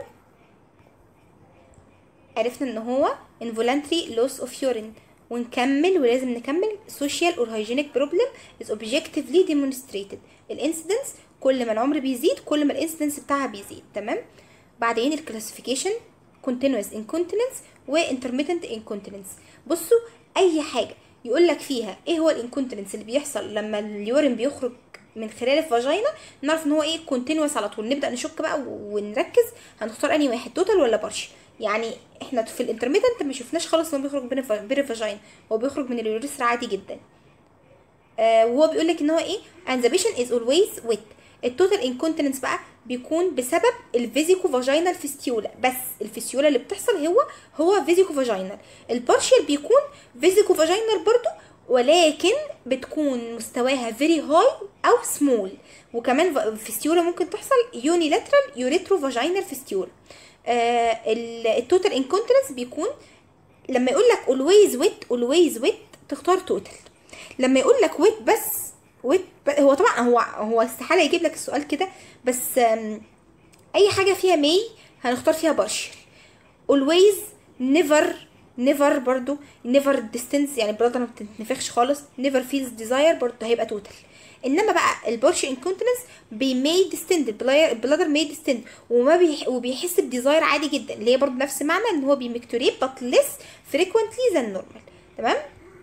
عرفنا ان هو involuntary loss of urine ونكمل ولازم نكمل social or hygienic problem is objectively demonstrated الانسيدنس كل ما العمر بيزيد كل ما الانسيدنس بتاعها بيزيد تمام بعدين الكلاسيفيكيشن continuous incontinence و intermittent incontinence بصوا اي حاجه يقول لك فيها ايه هو الانكونتيننس اللي بيحصل لما اليورين بيخرج من خلال الفاجينا نعرف ان هو ايه كونتينوس على طول نبدا نشك بقى ونركز هنختار انهي واحد توتال ولا بارشل يعني احنا في الانترميدنت ما شفناش خالص ان هو بيخرج بين الف- بين الفاجينا هو بيخرج من اليوريثرا عادي جدا آه وهو بيقول لك ان هو ايه and the patient is always wet التوتال انكونتيننس بقى بيكون بسبب الفيزيكو فاجينال فيستيولا بس الفيستيولا اللي بتحصل هو هو فيزيكو فاجينال البارشل بيكون فيزيكو فاجينال برضو ولكن بتكون مستواها فيري هاي او سمول وكمان ف- فيستيولا ممكن تحصل يونيلاترال يوريترو فاجينال فيستيولا آه التوتال انكونتيننس بيكون لما يقول لك always wet always wet تختار توتال لما يقول لك wet بس wet ب- هو طبعا هو هو استحاله يجيب لك السؤال كده بس آم، اي حاجه فيها مي هنختار فيها بارشل always never never برضو never distance يعني البلادر ما بتتنفخش خالص never feels desire برضو هيبقى توتال انما بقى البارشل انكونتيننس بي may distend البلادر may distend وما بيح وبيحس بديزاير عادي جدا اللي هي برضو نفس معنى ان هو بيمكتوريت but less frequently than normal تمام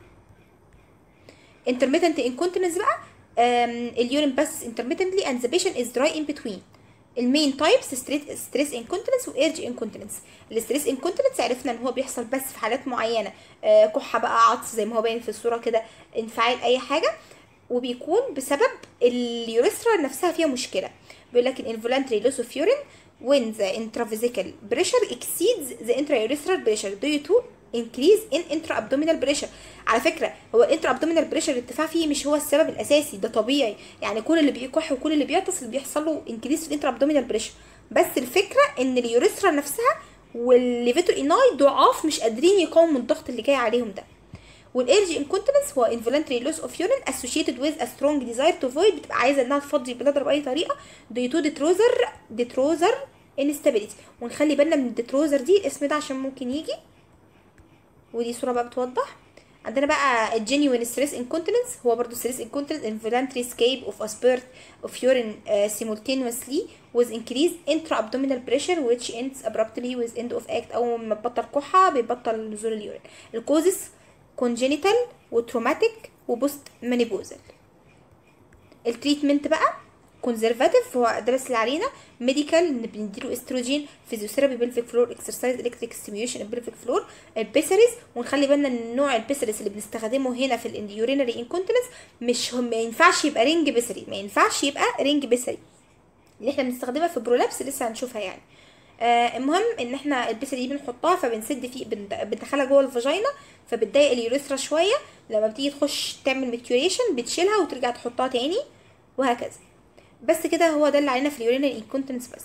intermittent incontinence بقى um, اليورين بس intermittently and the patient is dry in between المين تايبس ستريس انكونتيننس وايرج انكونتيننس الستريس انكونتيننس عرفنا ان هو بيحصل بس في حالات معينه آه، كحه بقى عطس زي ما هو باين في الصوره كده انفعال اي حاجه وبيكون بسبب اليوريثرا نفسها فيها مشكله بيقول لك involuntary loss of urine when the intravesical pressure exceeds the intraurethral pressure due to increase in intra-abdominal pressure على فكره هو الانترا ابدومينال بريشر الارتفاع فيه مش هو السبب الاساسي ده طبيعي يعني كل اللي بيكح وكل اللي بيعطس اللي بيحصل له انكريز في الانترا ابدومينال بريشر بس الفكره ان اليوريثرا نفسها والليفيتور اناي ضعاف مش قادرين يقاوموا الضغط اللي جاي عليهم ده والارج انكونتنس هو involuntary loss of urine associated with a strong desire to void بتبقى عايزه انها تفضي البلادر باي طريقه due to detrozer detrozer instability ونخلي بالنا من الديتروزر دي الاسم ده عشان ممكن يجي ودي صوره بقى بتوضح عندنا بقى الجينيوين ستريس انكونتيننس هو برضو ستريس انكونتيننس involuntary escape of a spurt of urine uh, simultaneously with increased intra-abdominal pressure which ends abruptly with end of act اول ما تبطل كحه بيبطل نزول اليورين الكوزس congenital وتروماتيك وبوست مانيبوزال التريتمنت بقى كونزرفاتيف هو ده بس اللي علينا ميديكال بنديله استروجين فيزيوثيرابي بلفيك فلور اكسرسايز الكتريك ستيميوليشن البلفيك فلور البيسريز ونخلي بالنا ان نوع البيسريز اللي بنستخدمه هنا في اليورينري انكونتيننس مش هم ما ينفعش يبقى رينج بيسري ما ينفعش يبقى رينج بيسري اللي احنا بنستخدمها في برولابس لسه هنشوفها يعني آه المهم ان احنا البسه دي بنحطها فبنسد فيه بندخلها جوه الفاجينا فبتضايق اليوريثرا شويه لما بتيجي تخش تعمل ميكيوريشن بتشيلها وترجع تحطها تاني وهكذا بس كده هو ده اللي علينا في اليورينال انكونتنس بس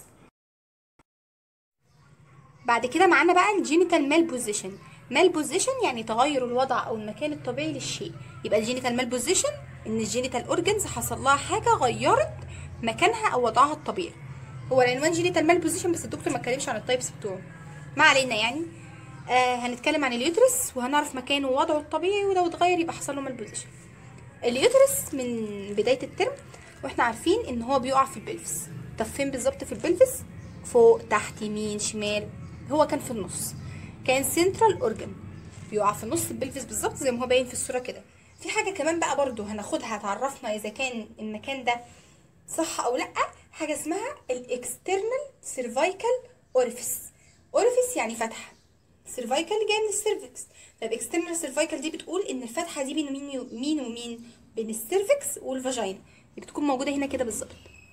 بعد كده معانا بقى الجينيتال مال بوزيشن مال بوزيشن يعني تغير الوضع او المكان الطبيعي للشيء يبقى الجينيتال مال بوزيشن ان الجينيتال اورجنز حصل لها حاجه غيرت مكانها او وضعها الطبيعي هو العنوان جينيتال مال بوزيشن بس الدكتور ما اتكلمش عن التايبس بتوعه ما علينا يعني آه هنتكلم عن اليوترس وهنعرف مكانه ووضعه الطبيعي ولو اتغير يبقى حصل له مال بوزيشن اليوترس من بدايه الترم واحنا عارفين ان هو بيقع في البلفس طب فين بالظبط في البلفس فوق تحت يمين شمال هو كان في النص كان سنترال اورجن بيقع في نص البلفس بالظبط زي ما هو باين في الصوره كده في حاجه كمان بقى برضو هناخدها تعرفنا اذا كان المكان ده صح او لا حاجه اسمها الاكسترنال سيرفايكال اوريفيس اوريفيس يعني فتحه سيرفايكال جاي من السيرفكس طب اكسترنال سيرفايكال دي بتقول ان الفتحه دي بين مين مين ومين بين السيرفكس والفاجينا بتكون موجوده هنا كده بالظبط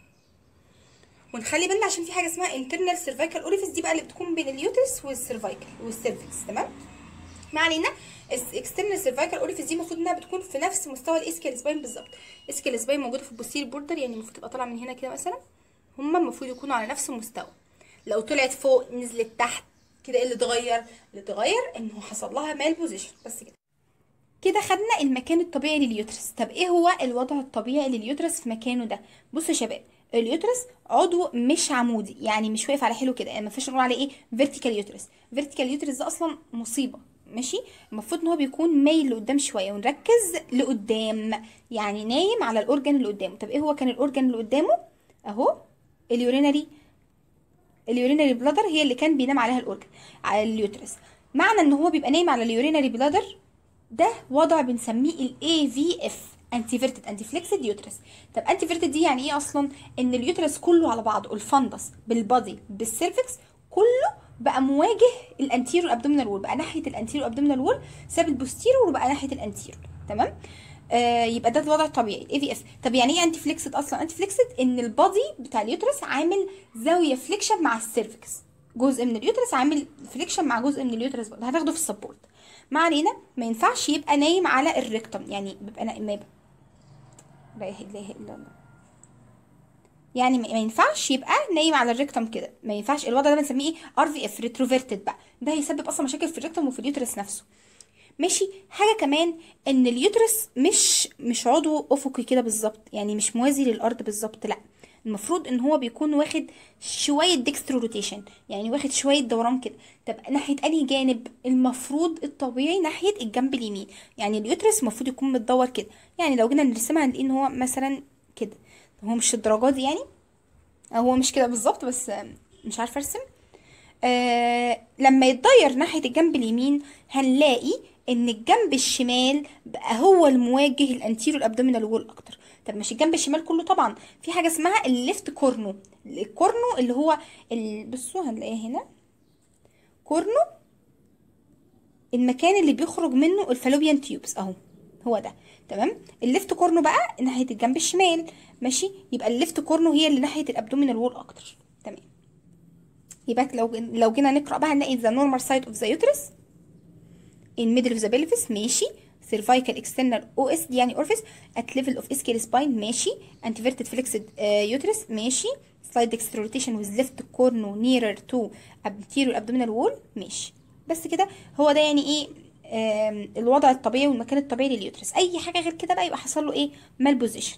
ونخلي بالنا عشان في حاجه اسمها internal cervical orifice دي بقى اللي بتكون بين اليوترس والسيرفايكال والسيرفكس تمام ما علينا الاكسترنال سيرفايكال اوريفيس دي المفروض انها بتكون في نفس مستوى الاسكيال سباين بالظبط الاسكيال سباين موجوده في البوستير بوردر يعني المفروض تبقى طالعه من هنا كده مثلا هما المفروض يكونوا على نفس المستوى لو طلعت فوق نزلت تحت كده ايه اللي اتغير اللي اتغير انه حصل لها مال بوزيشن بس كده كده خدنا المكان الطبيعي لليوترس طب ايه هو الوضع الطبيعي لليوترس في مكانه ده بصوا يا شباب اليوترس عضو مش عمودي يعني مش واقف على حيله كده يعني ما فيش نقول عليه ايه فيرتيكال يوترس فيرتيكال يوترس ده اصلا مصيبه ماشي المفروض ان هو بيكون مايل لقدام شويه ونركز لقدام يعني نايم على الاورجن اللي قدامه طب ايه هو كان الاورجن اللي قدامه اهو اليورينري اليورينري بلادر هي اللي كان بينام عليها الاورجن على اليوترس معنى ان هو بيبقى نايم على اليورينري بلادر ده وضع بنسميه الاي في اف انتيفيرتد انتيفليكسد يوترس طب انتيفيرتد دي يعني ايه اصلا ان اليوترس كله على بعضه الفندس بالبادي بالسيرفكس كله بقى مواجه الانتيرو ابدومينال وول بقى ناحيه الانتيرو ابدومينال وول ساب البوستيرو وبقى ناحيه الانتيرو تمام آه يبقى ده الوضع الطبيعي الاي في اف طب يعني ايه انتي فليكسد اصلا انتي فليكسد ان البادي بتاع اليوترس عامل زاويه فليكشن مع السيرفكس جزء من اليوترس عامل فليكشن مع جزء من اليوترس برضه هتاخده في السبورت ما علينا ما ينفعش يبقى نايم على الريكتم يعني بيبقى نايم ما يبقى لا اله الا الله يعني ما ينفعش يبقى نايم على الريكتم كده ما ينفعش الوضع ده بنسميه ايه ار في اف ريتروفيرتد بقى ده هيسبب اصلا مشاكل في الريكتم وفي اليوترس نفسه ماشي حاجه كمان ان اليوترس مش مش عضو افقي كده بالظبط يعني مش موازي للارض بالظبط لا المفروض ان هو بيكون واخد شويه ديكسترو روتيشن يعني واخد شويه دوران كده طب ناحيه انهي جانب المفروض الطبيعي ناحيه الجنب اليمين يعني اليوترس المفروض يكون متدور كده يعني لو جينا نرسمها هنلاقي ان هو مثلا كده هو مش الدرجات دي يعني هو مش كده بالظبط بس مش عارفه ارسم آه لما يتضير ناحيه الجنب اليمين هنلاقي ان الجنب الشمال بقى هو المواجه الانتيرو الابدومينال وول اكتر طب مش الجنب الشمال كله طبعا في حاجه اسمها الليفت كورنو الكورنو اللي هو ال... بصوا هنلاقيه هنا كورنو المكان اللي بيخرج منه الفالوبيان تيوبس اهو هو ده تمام الليفت كورنو بقى ناحيه الجنب الشمال ماشي يبقى الليفت كورنو هي اللي ناحيه الابدومينال وول اكتر تمام يبقى لو لو جينا نقرا بقى هنلاقي ذا نورمال سايد اوف ذا يوترس in middle of the pelvis ماشي cervical external OS دي يعني orifice at level of ischial spine ماشي anteverted flexed uh, uterus ماشي slide dextral rotation with left cornu nearer to anterior abdominal wall ماشي بس كده هو ده يعني ايه آم، الوضع الطبيعي والمكان الطبيعي لليوترس اي حاجه غير كده بقى يبقى حصل له ايه مال بوزيشن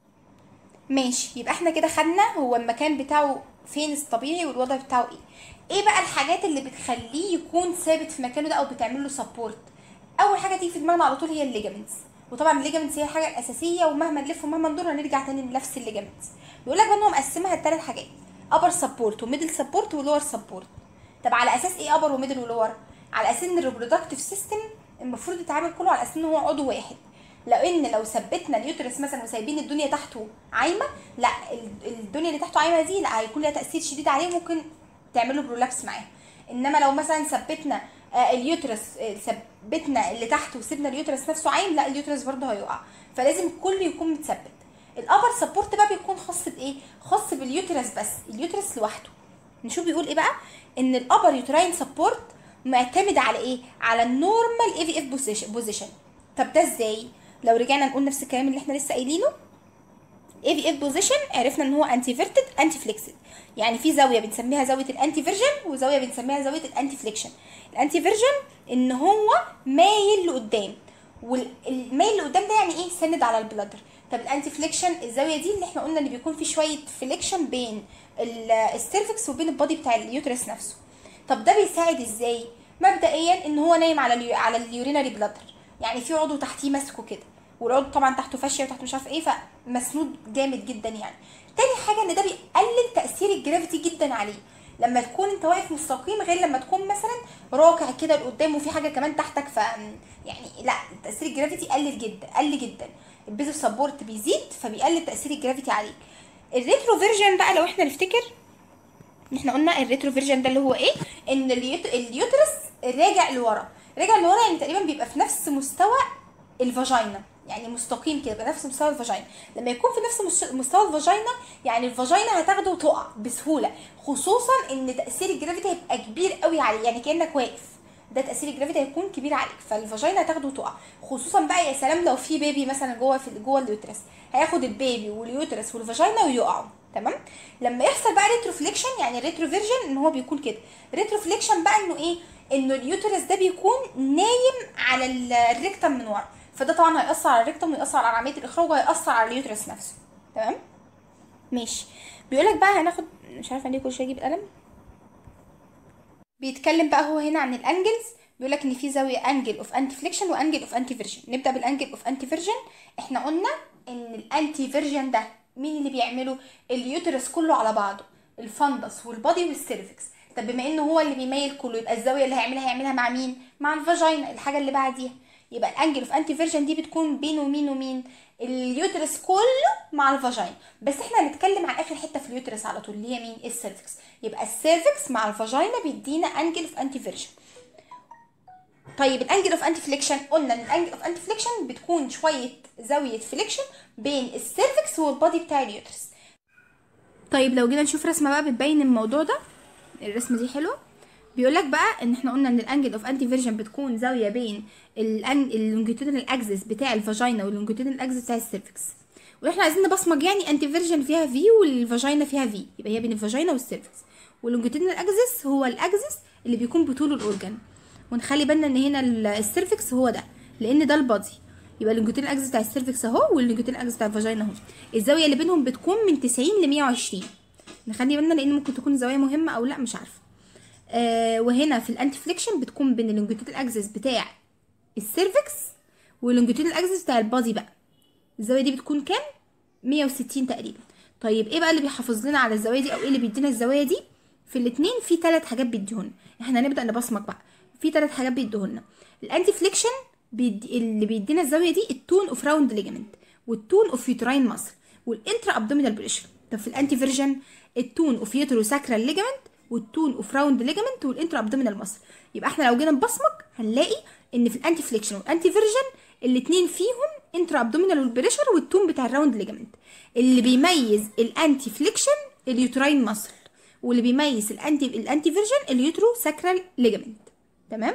ماشي يبقى احنا كده خدنا هو المكان بتاعه فين الطبيعي والوضع بتاعه ايه ايه بقى الحاجات اللي بتخليه يكون ثابت في مكانه ده او بتعمل له سبورت اول حاجه تيجي في دماغنا على طول هي الليجامنتس وطبعا الليجامنتس هي الحاجه الاساسيه ومهما نلف ومهما ندور هنرجع تاني لنفس الليجامنتس بيقول لك بقى ان هو مقسمها لثلاث حاجات ابر سبورت وميدل سبورت ولور سبورت طب على اساس ايه ابر وميدل ولور على اساس ان الريبرودكتيف سيستم المفروض يتعامل كله على اساس ان هو عضو واحد لان لو ثبتنا اليوترس مثلا وسايبين الدنيا تحته عايمه لا ال- الدنيا اللي تحته عايمه دي لا هيكون لها تاثير شديد عليه ممكن تعمل له برولابس معاه انما لو مثلا ثبتنا آه، اليوترس آه، ثبتنا اللي تحت وسيبنا اليوترس نفسه عايم لا اليوترس برضه هيقع فلازم الكل يكون متثبت الابر سبورت بقى بيكون خاص بايه خاص باليوترس بس اليوترس لوحده نشوف بيقول ايه بقى ان الابر يوتراين سبورت معتمد على ايه على النورمال اي في اف بوزيشن طب ده ازاي لو رجعنا نقول نفس الكلام اللي احنا لسه قايلينه اي في اف بوزيشن عرفنا ان هو انتي فيرتد انتي فليكسد يعني في زاويه بنسميها زاويه الانتي فيرجن وزاويه بنسميها زاويه الانتي فليكشن الانتي فيرجن ان هو مايل لقدام والمايل لقدام ده يعني ايه سند على البلادر طب الانتي فليكشن الزاويه دي اللي احنا قلنا ان بيكون في شويه فليكشن بين ال- السيرفكس وبين البادي بتاع اليوترس نفسه طب ده بيساعد ازاي مبدئيا ان هو نايم على اليو... على اليورينري بلادر يعني في عضو تحتيه ماسكه كده والعضو طبعا تحته فاشيه وتحته مش عارف ايه فمسنود جامد جدا يعني تاني حاجه ان ده بيقلل تاثير الجرافيتي جدا عليه لما تكون انت واقف مستقيم غير لما تكون مثلا راكع كده لقدام وفي حاجه كمان تحتك ف يعني لا تاثير الجرافيتي قلل جدا قل جدا البيزو سبورت بيزيد فبيقلل تاثير الجرافيتي عليك الريترو فيرجن بقى لو احنا نفتكر احنا قلنا الريترو فيرجن ده اللي هو ايه ان اليوت... اليوترس راجع لورا راجع لورا يعني تقريبا بيبقى في نفس مستوى الفاجينا يعني مستقيم كده بنفس مستوى الفاجينا لما يكون في نفس مش- مستوى الفاجينا يعني الفاجينا هتاخده وتقع بسهوله خصوصا ان تاثير الجرافيتي هيبقى كبير قوي عليه يعني كانك واقف ده تاثير الجرافيتي هيكون كبير عليك فالفاجينا هتاخده وتقع خصوصا بقى يا سلام لو في بيبي مثلا جوه في جوه اليوترس هياخد البيبي واليوترس والفاجينا ويقعوا تمام لما يحصل بقى ريتروفليكشن يعني ريتروفيرجن ان هو بيكون كده ريتروفليكشن بقى انه ايه انه اليوترس ده بيكون نايم على ال- الريكتم من ورا فده طبعا هيأثر على الريكتم ويأثر على عملية الإخراج وهيأثر على اليوترس نفسه تمام ماشي بيقولك بقى هناخد مش عارفه ليه كل شويه اجيب القلم بيتكلم بقى هو هنا عن الانجلز بيقول لك ان في زاويه انجل اوف انتي فليكشن وانجل اوف انتي فيرجن نبدا بالانجل اوف انتي فيرجن احنا قلنا ان الانتي فيرجن ده مين اللي بيعمله اليوترس كله على بعضه الفندس والبادي والسيرفكس طب بما انه هو اللي بيميل كله يبقى الزاويه اللي هيعملها هيعملها مع مين مع الفاجينا الحاجه اللي بعديها يبقى الانجل اوف انتي فيرجن دي بتكون بين ومين ومين اليوترس كله مع الفاجينا بس احنا هنتكلم عن اخر حته في اليوترس على طول اللي هي مين السيرفكس يبقى السيرفكس مع الفاجينا بيدينا انجل اوف انتي فيرجن طيب الانجل اوف انتي فليكشن قلنا ان الانجل اوف انتي فليكشن بتكون شويه زاويه فليكشن بين السيرفكس والبادي بتاع اليوترس طيب لو جينا نشوف رسمه بقى بتبين الموضوع ده الرسمه دي حلوه بيقول لك بقى ان احنا قلنا ان الانجل اوف انتي فيرجن بتكون زاويه بين اللونجيتودينال اكسس بتاع الفاجينا واللونجيتودينال اكسس بتاع السيرفكس واحنا عايزين نبصمج يعني انتي فيرجن فيها في والفاجينا فيها في يبقى هي بين الفاجينا والسيرفكس واللونجيتودينال اكسس هو الاكسس اللي بيكون بطول الاورجن ونخلي بالنا ان هنا ال- السيرفكس هو ده لان ده البادي يبقى اللونجيتودينال اكسس بتاع السيرفكس اهو واللونجيتودينال اكسس بتاع الفاجينا اهو الزاويه اللي بينهم بتكون من 90 ل 120 نخلي بالنا لان ممكن تكون زاويه مهمه او لا مش عارفه آه وهنا في الانتي فليكشن بتكون بين اللونجيتودينال اكسس بتاع السيرفكس واللونجيتودينال اكسس بتاع البادي بقى الزاويه دي بتكون كام 160 تقريبا طيب ايه بقى اللي بيحافظ لنا على الزوايا دي او ايه اللي بيدينا الزوايا دي في الاثنين في ثلاث حاجات بيديهولنا احنا هنبدا نبصمج بقى في ثلاث حاجات بيديهولنا الانتي فليكشن بيدي اللي بيدينا الزاويه دي التون اوف راوند ليجامنت والتون اوف يوتراين ماسل والانترا ابدومينال بريشر طب في الانتي فيرجن التون اوف يوترو ساكرال ليجامنت والتون اوف راوند ليجامنت والانترا ابدومينال ماسل يبقى احنا لو جينا نبصمج هنلاقي ان في الانتي فليكشن والانتي فيرجن الاثنين فيهم انترا ابدومينال والبريشر والتون بتاع الراوند ليجامنت اللي بيميز الانتي فليكشن اليوتراين ماسل واللي بيميز الانتي الانتي فيرجن اليوترو ساكرال ليجامنت تمام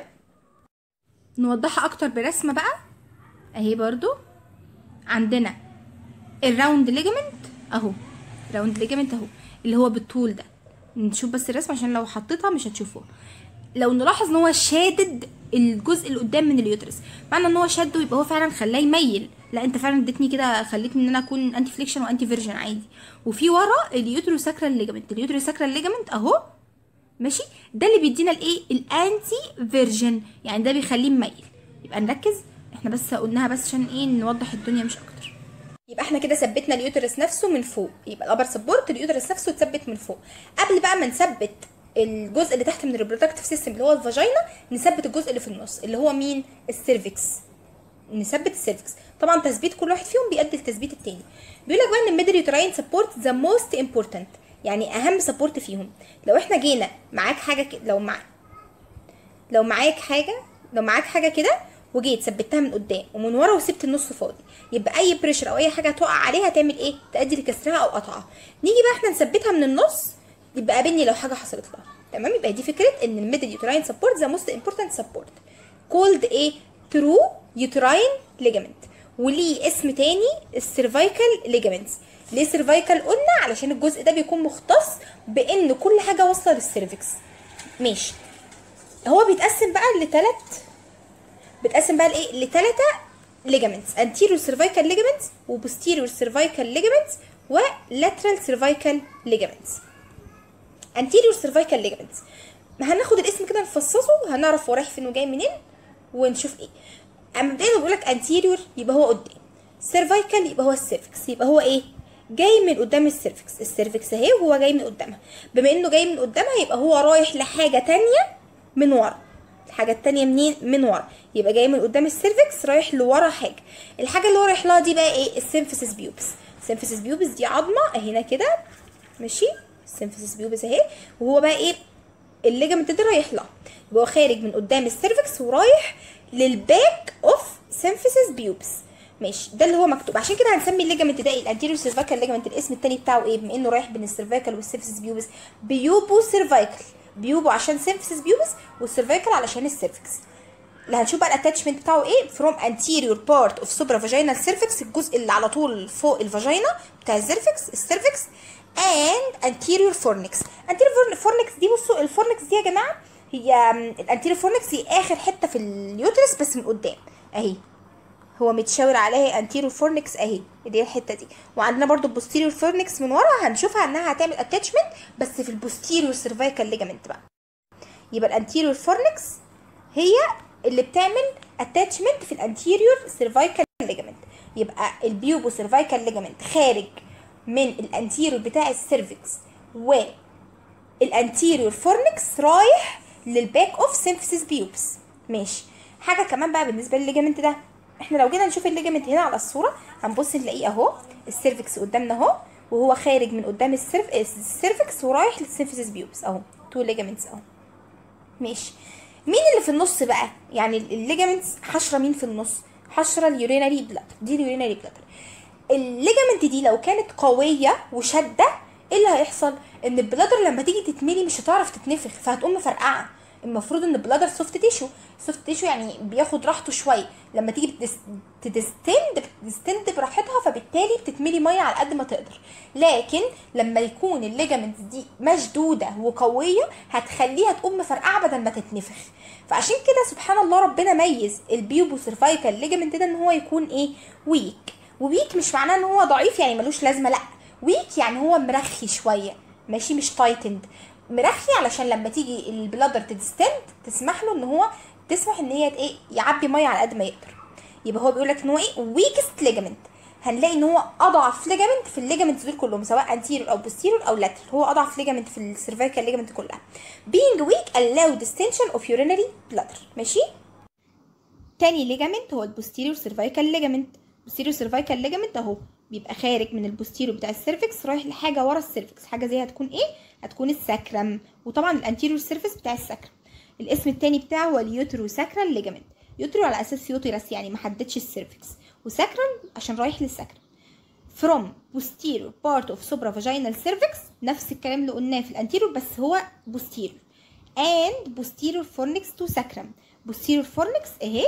نوضحها اكتر برسمه بقى اهي برضو عندنا الراوند ليجامنت اهو راوند ليجامنت اهو اللي هو بالطول ده نشوف بس الرسمه عشان لو حطيتها مش هتشوفوها لو نلاحظ ان هو شادد الجزء اللي قدام من اليوترس معنى ان هو شده يبقى هو فعلا خلاه يميل لا انت فعلا اديتني كده خليتني ان انا اكون انتي فليكشن وانتي فيرجن عادي وفي ورا اليوترو ساكرال ليجامنت اليوترو ساكرال ليجامنت اهو ماشي ده اللي بيدينا الايه الانتي فيرجن يعني ده بيخليه مميل يبقى نركز احنا بس قلناها بس عشان ايه نوضح الدنيا مش اكتر يبقى احنا كده ثبتنا اليوترس نفسه من فوق يبقى الابر سبورت اليوترس نفسه اتثبت من فوق قبل بقى ما نثبت الجزء اللي تحت من الريبرودكتيف سيستم اللي هو الفاجينا نثبت الجزء اللي في النص اللي هو مين السيرفكس نثبت السيرفكس طبعا تثبيت كل واحد فيهم بيؤدي لتثبيت التاني بيقول لك بقى ان الميدل يوتراين سبورت ذا موست امبورتنت يعني اهم سبورت فيهم لو احنا جينا معاك حاجه كده لو مع لو معاك حاجه لو معاك حاجه كده وجيت ثبتها من قدام ومن ورا وسبت النص فاضي يبقى اي بريشر او اي حاجه تقع عليها تعمل ايه تؤدي لكسرها او قطعها نيجي بقى احنا نثبتها من النص يبقى قابلني لو حاجه حصلت لها تمام يبقى دي فكره ان الميدل يوتراين سبورت ذا موست امبورتنت سبورت كولد ايه ترو يوتراين ليجامنت وليه اسم تاني السيرفايكال ليجامنتس ليه سيرفايكال قلنا علشان الجزء ده بيكون مختص بان كل حاجه واصله للسيرفكس ماشي هو بيتقسم بقى لثلاث بيتقسم بقى لايه لثلاثه ليجامنتس anterior cervical ligaments وposterior cervical ligaments ولاترال cervical ligaments anterior cervical ligaments هناخد الاسم كده نفصصه هنعرف هو رايح فين وجاي منين ونشوف ايه اما مبدئيا بقول لك anterior يبقى هو قدام cervical يبقى هو السيرفكس يبقى هو ايه جاي من قدام السيرفكس السيرفكس اهي وهو جاي من قدامها بما انه جاي من قدامها يبقى هو رايح لحاجه تانية من ورا الحاجه التانية منين من ورا يبقى جاي من قدام السيرفكس رايح لورا حاجه الحاجه اللي هو رايح لها دي بقى ايه السيمفيسيس بيوبس السيمفيسيس بيوبس دي عظمه هنا كده ماشي السيمفيسيس بيوبس اهي وهو بقى ايه الليجامنت ده رايح لها يبقى هو خارج من قدام السيرفكس ورايح للباك اوف سيمفيسيس بيوبس ماشي ده اللي هو مكتوب عشان كده هنسمي الليجامنت ده الانتيريور سيرفايكال ليجامنت الاسم التاني بتاعه ايه بما انه رايح بين السيرفايكال والسيرفيسيس بيوبس بيوبو سيرفايكال بيوبو عشان سيرفيسيس بيوبس والسيرفايكال علشان السيرفكس اللي هنشوف بقى الاتاتشمنت بتاعه ايه فروم anterior part of supra vaginal cervix الجزء اللي على طول فوق الفاجينا بتاع السيرفكس السيرفكس and anterior fornix anterior fornix دي بصوا الفورنكس دي يا جماعه هي الانتيريور فورنكس هي اخر حته في اليوترس بس من قدام اهي هو متشاور عليها انتيريور فورنكس اهي دي الحته دي وعندنا برضو البوستيريور فورنكس من ورا هنشوفها انها هتعمل اتاتشمنت بس في البوستيريور سيرفايكال ليجامنت بقى يبقى الانتيريور فورنكس هي اللي بتعمل اتاتشمنت في الانتيريور سيرفايكال ليجامنت يبقى البيوبو سيرفايكال ليجامنت خارج من الانتيريور بتاع السيرفكس والانتيريور فورنكس رايح للباك اوف سيمفيسيس بيوبس ماشي حاجه كمان بقى بالنسبه للليجامنت ده احنا لو جينا نشوف الليجامنت هنا على الصوره هنبص نلاقيه اهو السيرفكس قدامنا اهو وهو خارج من قدام السيرف السيرفكس ورايح للسيمفيسيس بيوبس اهو تو ليجامنتس اهو ماشي مين اللي في النص بقى يعني الليجامنتس حشره مين في النص حشره اليورينري بلادر دي اليورينري بلادر الليجامنت دي لو كانت قويه وشاده ايه اللي هيحصل ان البلادر لما تيجي تتملي مش هتعرف تتنفخ فهتقوم مفرقعه المفروض ان البلادر سوفت تيشو سوفت تيشو يعني بياخد راحته شويه لما تيجي بتس- تدستند بتستند براحتها فبالتالي بتتملي ميه على قد ما تقدر لكن لما يكون الليجامنت دي مشدوده وقويه هتخليها تقوم مفرقعه بدل ما تتنفخ فعشان كده سبحان الله ربنا ميز البيوبو سيرفايكال ليجامنت ده ان هو يكون ايه ويك وويك مش معناه ان هو ضعيف يعني ملوش لازمه لا ويك يعني هو مرخي شويه ماشي مش تايتند مرخي علشان لما تيجي البلادر تدستند تسمح له ان هو تسمح ان هي ايه يعبي ميه على قد ما يقدر يبقى هو بيقول لك ان هو ايه ويكست ليجامنت هنلاقي ان هو اضعف ليجامنت في الليجامنتس دول كلهم سواء انتيريور او بوستيريور او لاترال هو اضعف ليجامنت في السيرفايكال ليجامنت كلها being weak allow distension of urinary bladder ماشي تاني ليجامنت هو البوستيريور سيرفايكال ليجامنت البوستيريور سيرفايكال ليجامنت اهو بيبقى خارج من البوستيريور بتاع السيرفكس رايح لحاجه ورا السيرفكس حاجه زي هتكون ايه هتكون الساكرم وطبعا الانتيريور سيرفيس بتاع الساكرم الاسم التاني بتاعه هو اليوترو ساكرال ليجامنت يوترو على اساس يوترس يعني ما حددش السيرفكس وساكرال عشان رايح للساكرم from posterior part of supravaginal cervix نفس الكلام اللي قلناه في الانتيريور بس هو posterior and posterior fornix to sacrum posterior fornix اهي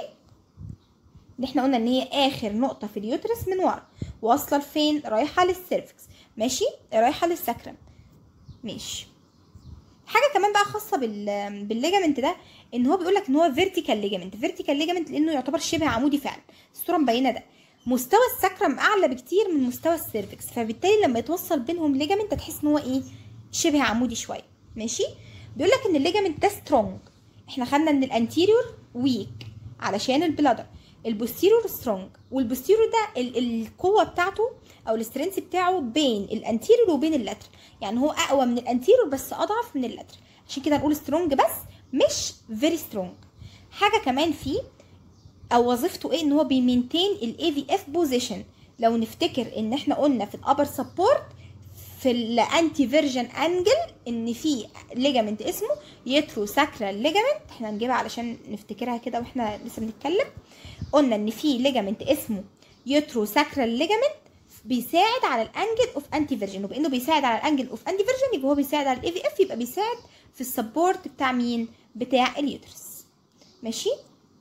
اللي احنا قلنا ان هي اخر نقطه في اليوترس من ورا واصله لفين رايحه للسيرفكس ماشي رايحه للساكرم ماشي حاجه كمان بقى خاصه بال بالليجامنت ده ان هو بيقول لك ان هو فيرتيكال ليجامنت فيرتيكال ليجامنت لانه يعتبر شبه عمودي فعلا الصوره مبينه ده مستوى السكرم اعلى بكتير من مستوى السيرفكس فبالتالي لما يتوصل بينهم ليجامنت هتحس ان هو ايه شبه عمودي شويه ماشي بيقول لك ان الليجامنت ده سترونج احنا خدنا ان الانتيريور ويك علشان البلادر البوستيريور سترونج والبوستيريور ده ال القوه بتاعته او الاسترنس بتاعه بين الانتيريور وبين اللاترال يعني هو اقوى من الانتيريور بس اضعف من اللاترال عشان كده نقول سترونج بس مش فيري سترونج حاجه كمان فيه او وظيفته ايه ان هو بيمينتين الاي في اف بوزيشن لو نفتكر ان احنا قلنا في الابر سبورت في الانتي فيرجن انجل ان في ليجامنت اسمه يترو ساكرال ليجامنت احنا هنجيبها علشان نفتكرها كده واحنا لسه بنتكلم قلنا ان في ليجامنت اسمه يترو ساكرال ليجامنت بيساعد على الانجل اوف انتي فيرجن وبانه بيساعد على الانجل اوف انتي فيرجن يبقى هو بيساعد على الاي في اف يبقى بيساعد في السبورت بتاع مين بتاع اليوترس ماشي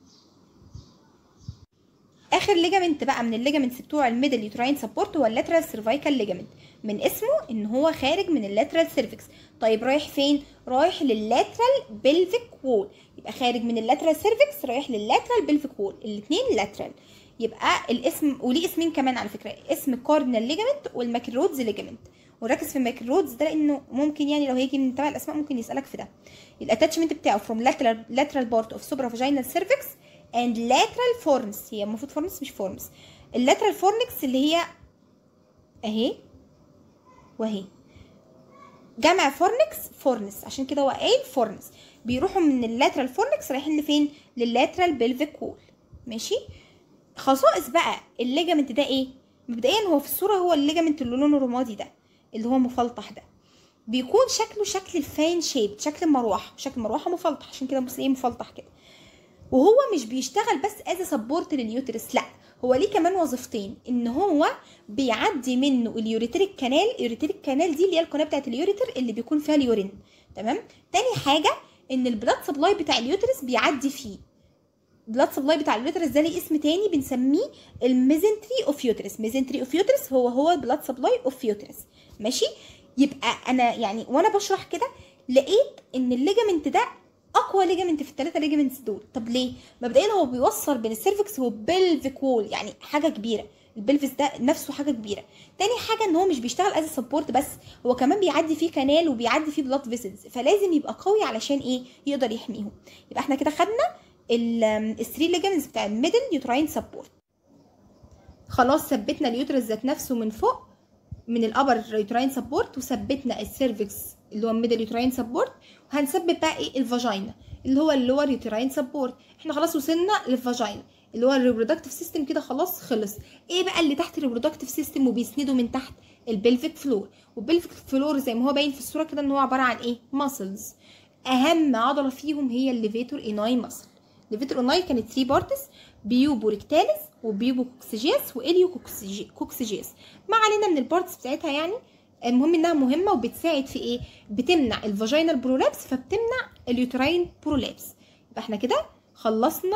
اخر ليجامنت بقى من الليجامنتس بتوع الميدل يوتراين سبورت هو اللاترال سيرفايكال ليجامنت من اسمه ان هو خارج من اللاترال سيرفكس طيب رايح فين رايح لللاترال بلفيك وول يبقى خارج من اللاترال سيرفكس رايح لللاترال بلفيك وول الاثنين لاترال يبقى الاسم وليه اسمين كمان على فكره اسم كاردينال ليجامنت والماكرودز ليجامنت وركز في الماكرودز ده لانه ممكن يعني لو هيجي من تبع الاسماء ممكن يسالك في ده الاتاتشمنت بتاعه from lateral lateral part of supravaginal cervix and lateral fornix هي المفروض فورنس مش فورنس اللاترال فورنكس اللي هي اهي واهي جمع فورنكس فورنس عشان كده هو قايل فورنس بيروحوا من اللاترال فورنكس رايحين لفين لللاترال بلفيك وول ماشي خصائص بقى الليجامنت ده ايه مبدئيا هو في الصوره هو الليجامنت اللي لونه رمادي ده اللي هو مفلطح ده بيكون شكله شكل الفان شيب شكل المروحه شكل مروحه مفلطح عشان كده بص ايه مفلطح كده وهو مش بيشتغل بس از سبورت لليوترس لا هو ليه كمان وظيفتين ان هو بيعدي منه اليوريتريك كانال اليوريتريك كانال دي اللي هي القناه بتاعت اليوريتر اللي بيكون فيها اليورين تمام تاني حاجه ان البلاد سبلاي بتاع اليوترس بيعدي فيه بلاد سبلاي بتاع اليوترس ده ليه اسم تاني بنسميه الميزنتري اوف يوترس ميزنتري اوف يوترس هو هو البلاد سبلاي اوف يوترس ماشي يبقى انا يعني وانا بشرح كده لقيت ان الليجامنت ده اقوى ليجامنت في الثلاثه ليجامنتس دول طب ليه مبدئيا هو بيوصل بين السيرفكس والبلفيك وول يعني حاجه كبيره البلفس ده نفسه حاجه كبيره تاني حاجه ان هو مش بيشتغل از سبورت بس هو كمان بيعدي فيه كانال وبيعدي فيه بلاد فيسلز فلازم يبقى قوي علشان ايه يقدر يحميهم يبقى احنا كده خدنا الثري ليجامنتس بتاع الميدل يوتراين سبورت خلاص ثبتنا اليوترس ذات نفسه من فوق من الابر يوتراين سبورت وثبتنا السيرفكس اللي هو الميدل يوتراين سبورت وهنثبت بقى ايه الفاجينا اللي هو اللور يوتراين سبورت احنا خلاص وصلنا للفاجينا اللي هو الريبرودكتيف سيستم كده خلاص خلص ايه بقى اللي تحت الريبرودكتيف سيستم وبيسنده من تحت البلفيك فلور والبلفيك فلور زي ما هو باين في الصوره كده ان هو عباره عن ايه ماسلز اهم عضله فيهم هي الليفيتور ايناي ماسل الليفيتور ايناي كانت 3 بارتس بيوبو ريكتاليس وبيوبو كوكسيجياس واليو كوكسيجياس ما علينا من البارتس بتاعتها يعني المهم انها مهمه وبتساعد في ايه بتمنع الفاجينال برولابس فبتمنع اليوتراين برولابس يبقى احنا كده خلصنا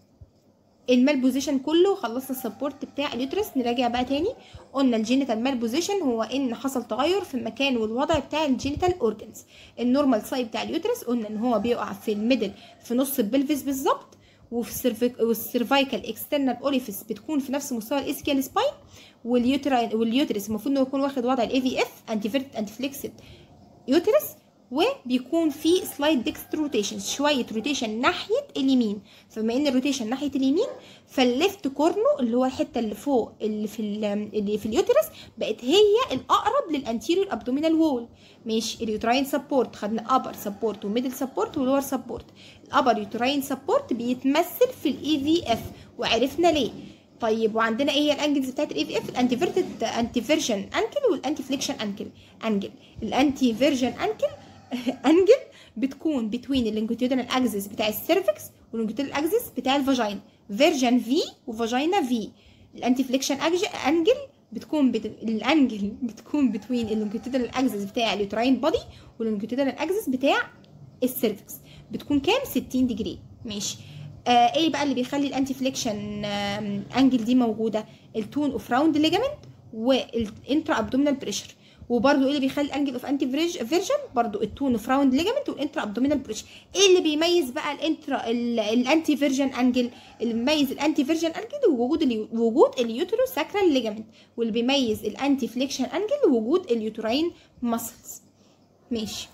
المال بوزيشن كله خلصنا السبورت بتاع اليوترس نراجع بقى تاني قلنا الجينيتال مال بوزيشن هو ان حصل تغير في المكان والوضع بتاع الجينيتال اورجنز النورمال سايد بتاع اليوترس قلنا ان هو بيقع في الميدل في نص البلفيس بالظبط وفي السيرفيك والسيرفايكال اكسترنال اوريفيس بتكون في نفس مستوى الاسكيال سباين واليوتراين واليوترس المفروض انه يكون واخد وضع الاي في اف انتي انتي فليكسد يوترس وبيكون في سلايد ديكست روتيشن شويه روتيشن ناحيه اليمين فبما ان الروتيشن ناحيه اليمين فالليفت كورنو اللي هو الحته اللي فوق اللي في اللي في اليوترس بقت هي الاقرب للانتيريور ابدومينال وول ماشي اليوتراين سبورت خدنا ابر سبورت وميدل سبورت ولور سبورت الابر يوتراين سبورت بيتمثل في الاي في اف وعرفنا ليه طيب وعندنا ايه هي الانجلز بتاعت الاي في اف الانتيفيرتد انتي فيرجن انكل والانتي فليكشن انكل انجل الانتي فيرجن انكل انجل بتكون بتوين اللونجيتودينال اكسس بتاع السيرفكس واللونجيتودينال اكسس بتاع الفاجينا فيرجن في وفاجينا في الانتي فليكشن انجل بتكون بت... الانجل بتكون بتوين اللونجيتودينال اكسس بتاع اليوتراين بودي واللونجيتودينال اكسس بتاع السيرفكس بتكون كام 60 ديجري ماشي آه ايه بقى اللي بيخلي الانتي فليكشن آه انجل دي موجوده التون اوف راوند ليجامنت والانترا ابدومينال بريشر وبرده ايه اللي بيخلي الانجل اوف انتي فيرجن برده التون اوف راوند ليجامنت والانترا ابدومينال بريشر ايه اللي بيميز بقى الانترا ال- الانتي فيرجن انجل اللي بيميز الانتي فيرجن انجل وجود اليو- وجود اليوترو ساكرال ليجامنت واللي بيميز الانتي فليكشن انجل وجود اليوتراين ماسلز ماشي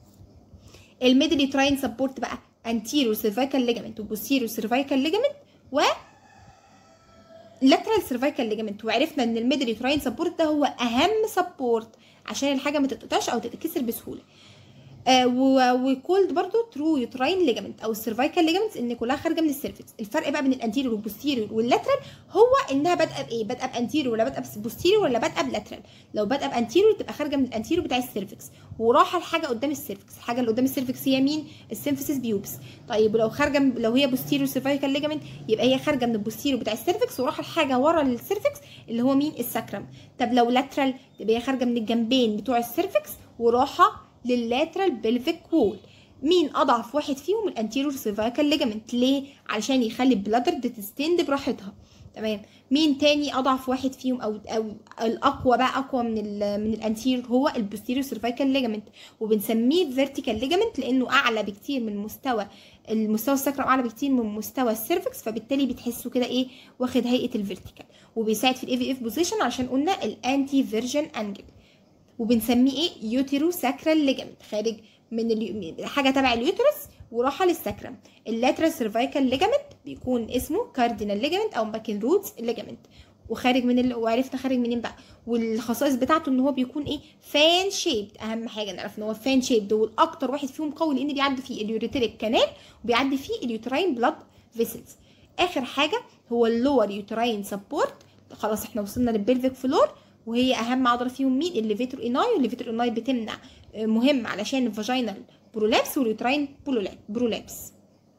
الميدل يوتراين سبورت بقى انتيرو سيرفايكال ليجامنت وبوستيرو سيرفايكال ليجامنت و لاترال سيرفايكال ليجامنت وعرفنا ان الميدل يوتراين سبورت ده هو اهم سبورت عشان الحاجه ما تتقطعش او تتكسر بسهوله آه وكولد برضو ترو يوتراين ليجامنت او السيرفايكال ليجامنتس ان كلها خارجه من السيرفكس الفرق بقى بين الانتيريور والبوستيريور واللاترال هو انها بادئه بايه بادئه بانتيريور ولا بادئه بوستيريور ولا بادئه بلاترال لو بادئه بانتيريور تبقى خارجه من الانتيريور بتاع السيرفكس وراحه الحاجه قدام السيرفكس الحاجه اللي قدام السيرفكس هي مين السيمفيسيس بيوبس طيب ولو خارجه لو هي بوستيريور سيرفايكال ليجامنت يبقى هي خارجه من البوستيريور بتاع السيرفكس وراحه الحاجه ورا السيرفكس اللي هو مين الساكرم طب لو لاترال تبقى هي خارجه من الجنبين بتوع السيرفكس وراحه لللاترال بلفيك وول مين اضعف واحد فيهم الانتيريور سيرفايكال ليجامنت ليه علشان يخلي البلادر تستند براحتها تمام مين تاني اضعف واحد فيهم او او الاقوى بقى اقوى من ال من الانتيريور هو البوستيريور سيرفايكال ليجامنت وبنسميه فيرتيكال ليجامنت لانه اعلى بكتير من مستوى المستوى الساكرم اعلى بكتير من مستوى السيرفكس فبالتالي بتحسه كده ايه واخد هيئه الفيرتيكال وبيساعد في الاي في اف بوزيشن عشان قلنا الانتي فيرجن انجل وبنسميه ايه يوتيرو ساكرال ليجامنت خارج من اليو... حاجه تبع اليوترس وراحه للساكرم اللاترال سيرفايكال ليجامنت بيكون اسمه كاردينال ليجامنت او باكن روتس ليجامنت وخارج من ال... وعرفنا خارج منين بقى والخصائص بتاعته ان هو بيكون ايه فان شيبد اهم حاجه نعرف ان هو فان شيبد والاكتر واحد فيهم قوي لان بيعدي فيه اليوريتريك كانال وبيعدي فيه اليوتراين بلاد فيسلز اخر حاجه هو اللور يوتراين سبورت خلاص احنا وصلنا للبلفيك فلور وهي اهم عضله فيهم مين الليفيتور ايناي والليفيتور ايناي بتمنع مهم علشان الفاجينال برولابس واليوتراين برولابس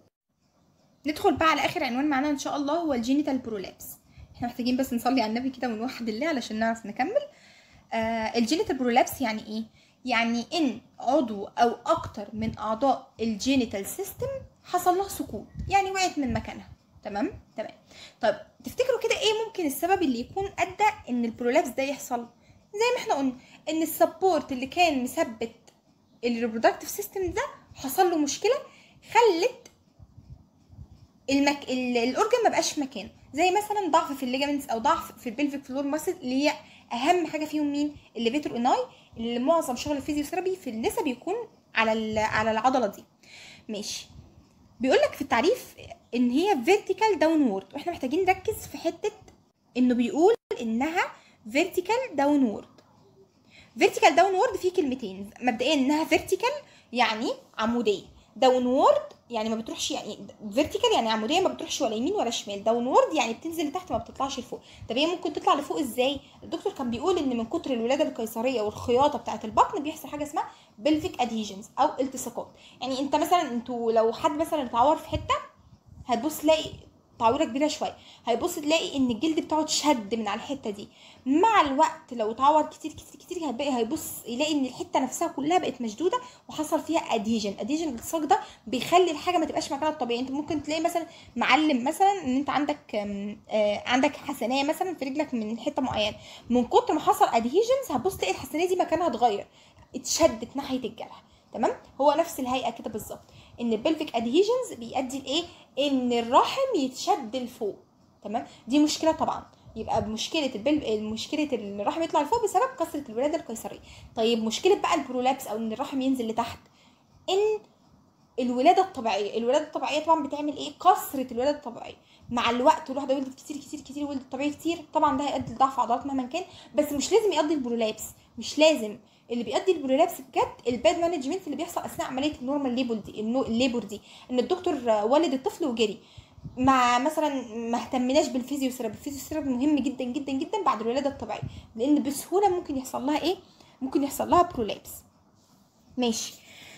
ندخل بقى على اخر عنوان معانا ان شاء الله هو الجينيتال برولابس احنا محتاجين بس نصلي على النبي كده ونوحد الله علشان نعرف نكمل آه الجينيتال برولابس يعني ايه يعني ان عضو او اكتر من اعضاء الجينيتال سيستم حصل لها سقوط يعني وقعت من مكانها تمام تمام طيب تفتكروا كده ايه ممكن السبب اللي يكون ادى ان البرولابس ده يحصل زي ما احنا قلنا ان السبورت اللي كان مثبت الريبرودكتيف سيستم ده حصل له مشكله خلت المك... الاورجن ما بقاش في مكانه زي مثلا ضعف في الليجامنتس او ضعف في البلفيك فلور ماسل اللي هي اهم حاجه فيهم مين الليفيتور اناي اللي معظم شغل الفيزيوثيرابي في النساء بيكون على على العضله دي ماشي بيقول لك في التعريف ان هي فيرتيكال داونورد واحنا محتاجين نركز في حته انه بيقول انها فيرتيكال داونورد فيرتيكال داونورد فيه كلمتين مبدئيا انها فيرتيكال يعني عموديه داونورد يعني ما بتروحش يعني فيرتيكال يعني عموديه ما بتروحش ولا يمين ولا شمال داونورد يعني بتنزل لتحت ما بتطلعش لفوق طب هي ممكن تطلع لفوق ازاي الدكتور كان بيقول ان من كتر الولاده القيصريه والخياطه بتاعه البطن بيحصل حاجه اسمها بلفيك ادهيجنز او التصاقات يعني انت مثلا انتوا لو حد مثلا اتعور في حته هتبص تلاقي تعويره كبيره شويه هيبص تلاقي ان الجلد بتاعه اتشد من على الحته دي مع الوقت لو اتعور كتير كتير كتير هيبقى هيبص يلاقي ان الحته نفسها كلها بقت مشدوده وحصل فيها ادهيجن ادهيجن الالتصاق ده بيخلي الحاجه ما تبقاش مكانها الطبيعي انت ممكن تلاقي مثلا معلم مثلا ان انت عندك آه عندك حسنيه مثلا في رجلك من حته معينه من كتر ما حصل ادهيجنز هتبص تلاقي الحسنيه دي مكانها اتغير اتشدت ناحيه الجرح تمام هو نفس الهيئه كده بالظبط ان البلفيك ادهيجنز بيؤدي لايه ان الرحم يتشد لفوق تمام دي مشكله طبعا يبقى مشكله البل... مشكله الرحم يطلع لفوق بسبب كثره الولاده القيصريه طيب مشكله بقى البرولابس او ان الرحم ينزل لتحت ان الولاده الطبيعيه الولاده الطبيعيه طبعا بتعمل ايه كثره الولاده الطبيعيه مع الوقت الواحده ولدت كتير كتير كتير ولدت طبيعي كتير طبعا ده هيؤدي لضعف عضلات مهما كان بس مش لازم يؤدي البرولابس مش لازم اللي بيؤدي البرولابس بجد الباد مانجمنت اللي بيحصل اثناء عمليه النورمال ليبر دي الليبر دي ان الدكتور ولد الطفل وجري مع مثلا ما اهتمناش بالفيزيوثيرابي الفيزيوثيرابي مهم جدا جدا جدا بعد الولاده الطبيعيه لان بسهوله ممكن يحصل لها ايه ممكن يحصل لها برولابس ماشي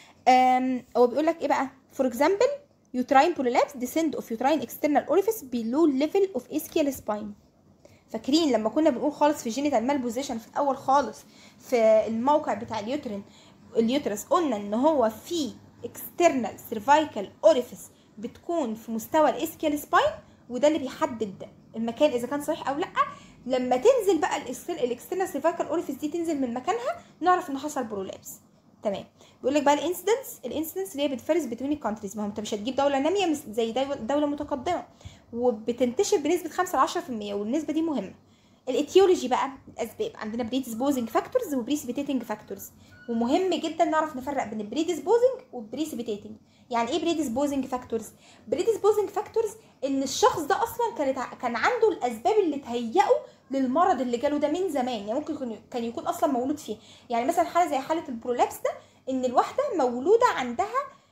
هو بيقول لك ايه بقى فور اكزامبل uterine prolapse descent of uterine external orifice below level of ischial spine فاكرين لما كنا بنقول خالص في جينيتال مال بوزيشن في الاول خالص في الموقع بتاع اليوترين اليوترس قلنا ان هو في اكسترنال سيرفايكال اوريفيس بتكون في مستوى الاسكيال سباين وده اللي بيحدد المكان اذا كان صحيح او لا لما تنزل بقى الاكسترنال سيرفايكال اوريفيس دي تنزل من مكانها نعرف ان حصل برولابس تمام بيقول لك بقى الانسيدنس الانسيدنس اللي هي بتفرز بين الكونتريز ما هو انت مش هتجيب دوله ناميه مس- زي دو- دوله متقدمه وبتنتشر بنسبه 5 ل 10% والنسبه دي مهمه الايتيولوجي بقى الاسباب عندنا بريديسبوزنج فاكتورز وبريسبيتيتنج فاكتورز ومهم جدا نعرف نفرق بين البريديسبوزنج والبريسبيتيتنج يعني ايه بريديسبوزنج فاكتورز بريديسبوزنج فاكتورز ان الشخص ده اصلا كانت ع- كان عنده الاسباب اللي تهيئه للمرض اللي جاله ده من زمان يعني ممكن يكون كان يكون اصلا مولود فيه يعني مثلا حاله زي حاله البرولابس ده ان الواحده مولوده عندها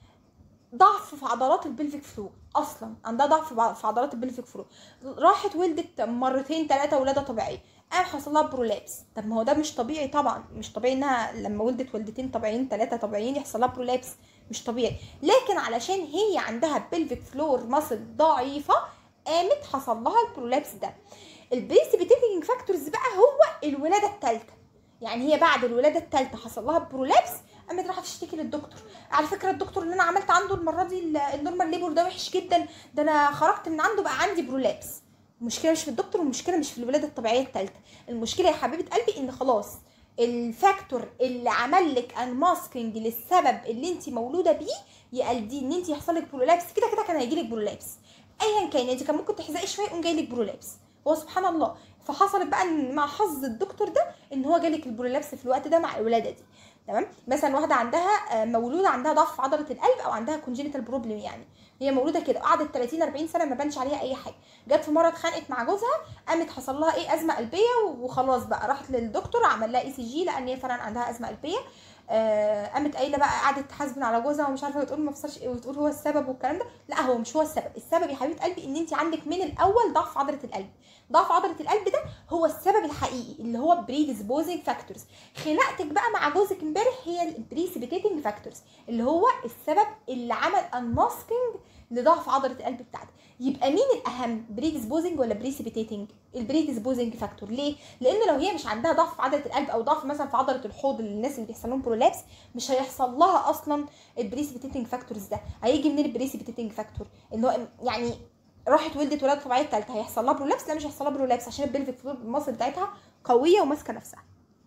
ضعف في عضلات البلفيك فلور اصلا عندها ضعف في ع- في عضلات البلفيك فلور راحت ولدت مرتين ثلاثه ولاده طبيعيه قام حصل لها برولابس طب ما هو ده مش طبيعي طبعا مش طبيعي انها لما ولدت ولدتين طبيعيين ثلاثه طبيعيين يحصل لها برولابس مش طبيعي لكن علشان هي عندها بلفيك فلور ماسل ضعيفه قامت حصل لها البرولابس ده البريسبيتيتنج فاكتورز بقى هو الولاده الثالثه يعني هي بعد الولاده الثالثه حصل لها برولابس قامت راحت تشتكي للدكتور على فكره الدكتور اللي انا عملت عنده المره دي ال- النورمال ليبر ده وحش جدا ده انا خرجت من عنده بقى عندي برولابس المشكله مش في الدكتور والمشكله مش في الولاده الطبيعيه الثالثه المشكله يا حبيبه قلبي ان خلاص الفاكتور اللي عمل لك انماسكينج للسبب اللي انت مولوده بيه يقلدي ان انت يحصل لك برولابس كده كده كان هيجي لك برولابس ايا كان انت كان ممكن تحزقي شويه يقوم جاي لك برولابس هو سبحان الله فحصلت بقى إن مع حظ الدكتور ده ان هو جالك البرولابس في الوقت ده مع الولاده دي تمام مثلا واحده عندها آه، مولوده عندها ضعف في عضله القلب او عندها كونجينيتال بروبلم يعني هي مولوده كده قعدت 30 40 سنه ما بانش عليها اي حاجه جت في مره اتخانقت مع جوزها قامت حصل لها ايه ازمه قلبيه وخلاص بقى راحت للدكتور عمل لها اي سي جي لان هي فعلا عندها ازمه قلبيه آه، قامت قايله بقى قعدت تحاسبن على جوزها ومش عارفه بتقول ما فصلش ايه وتقول هو السبب والكلام ده لا هو مش هو السبب السبب يا حبيبه قلبي ان انت عندك من الاول ضعف عضله القلب ضعف عضله القلب ده هو السبب الحقيقي اللي هو بريديسبوزنج فاكتورز خلقتك بقى مع جوزك امبارح هي البريسبيتيتنج فاكتورز اللي هو السبب اللي عمل انماسكينج لضعف عضله القلب بتاعتك يبقى مين الاهم بريديسبوزنج ولا بريسبيتيتنج البريديسبوزنج فاكتور ليه لان لو هي مش عندها ضعف في عضله القلب او ضعف مثلا في عضله الحوض للناس اللي بيحصل لهم برولابس مش هيحصل لها اصلا البريسبيتيتنج فاكتورز ده هيجي منين البريسبيتيتنج فاكتور ان هو يعني راحت ولدت ولاده طبيعيه الثالثه هيحصل لها برولابس لا مش هيحصل لها برولابس عشان البلفيك فلور المصل بتاعتها قويه وماسكه نفسها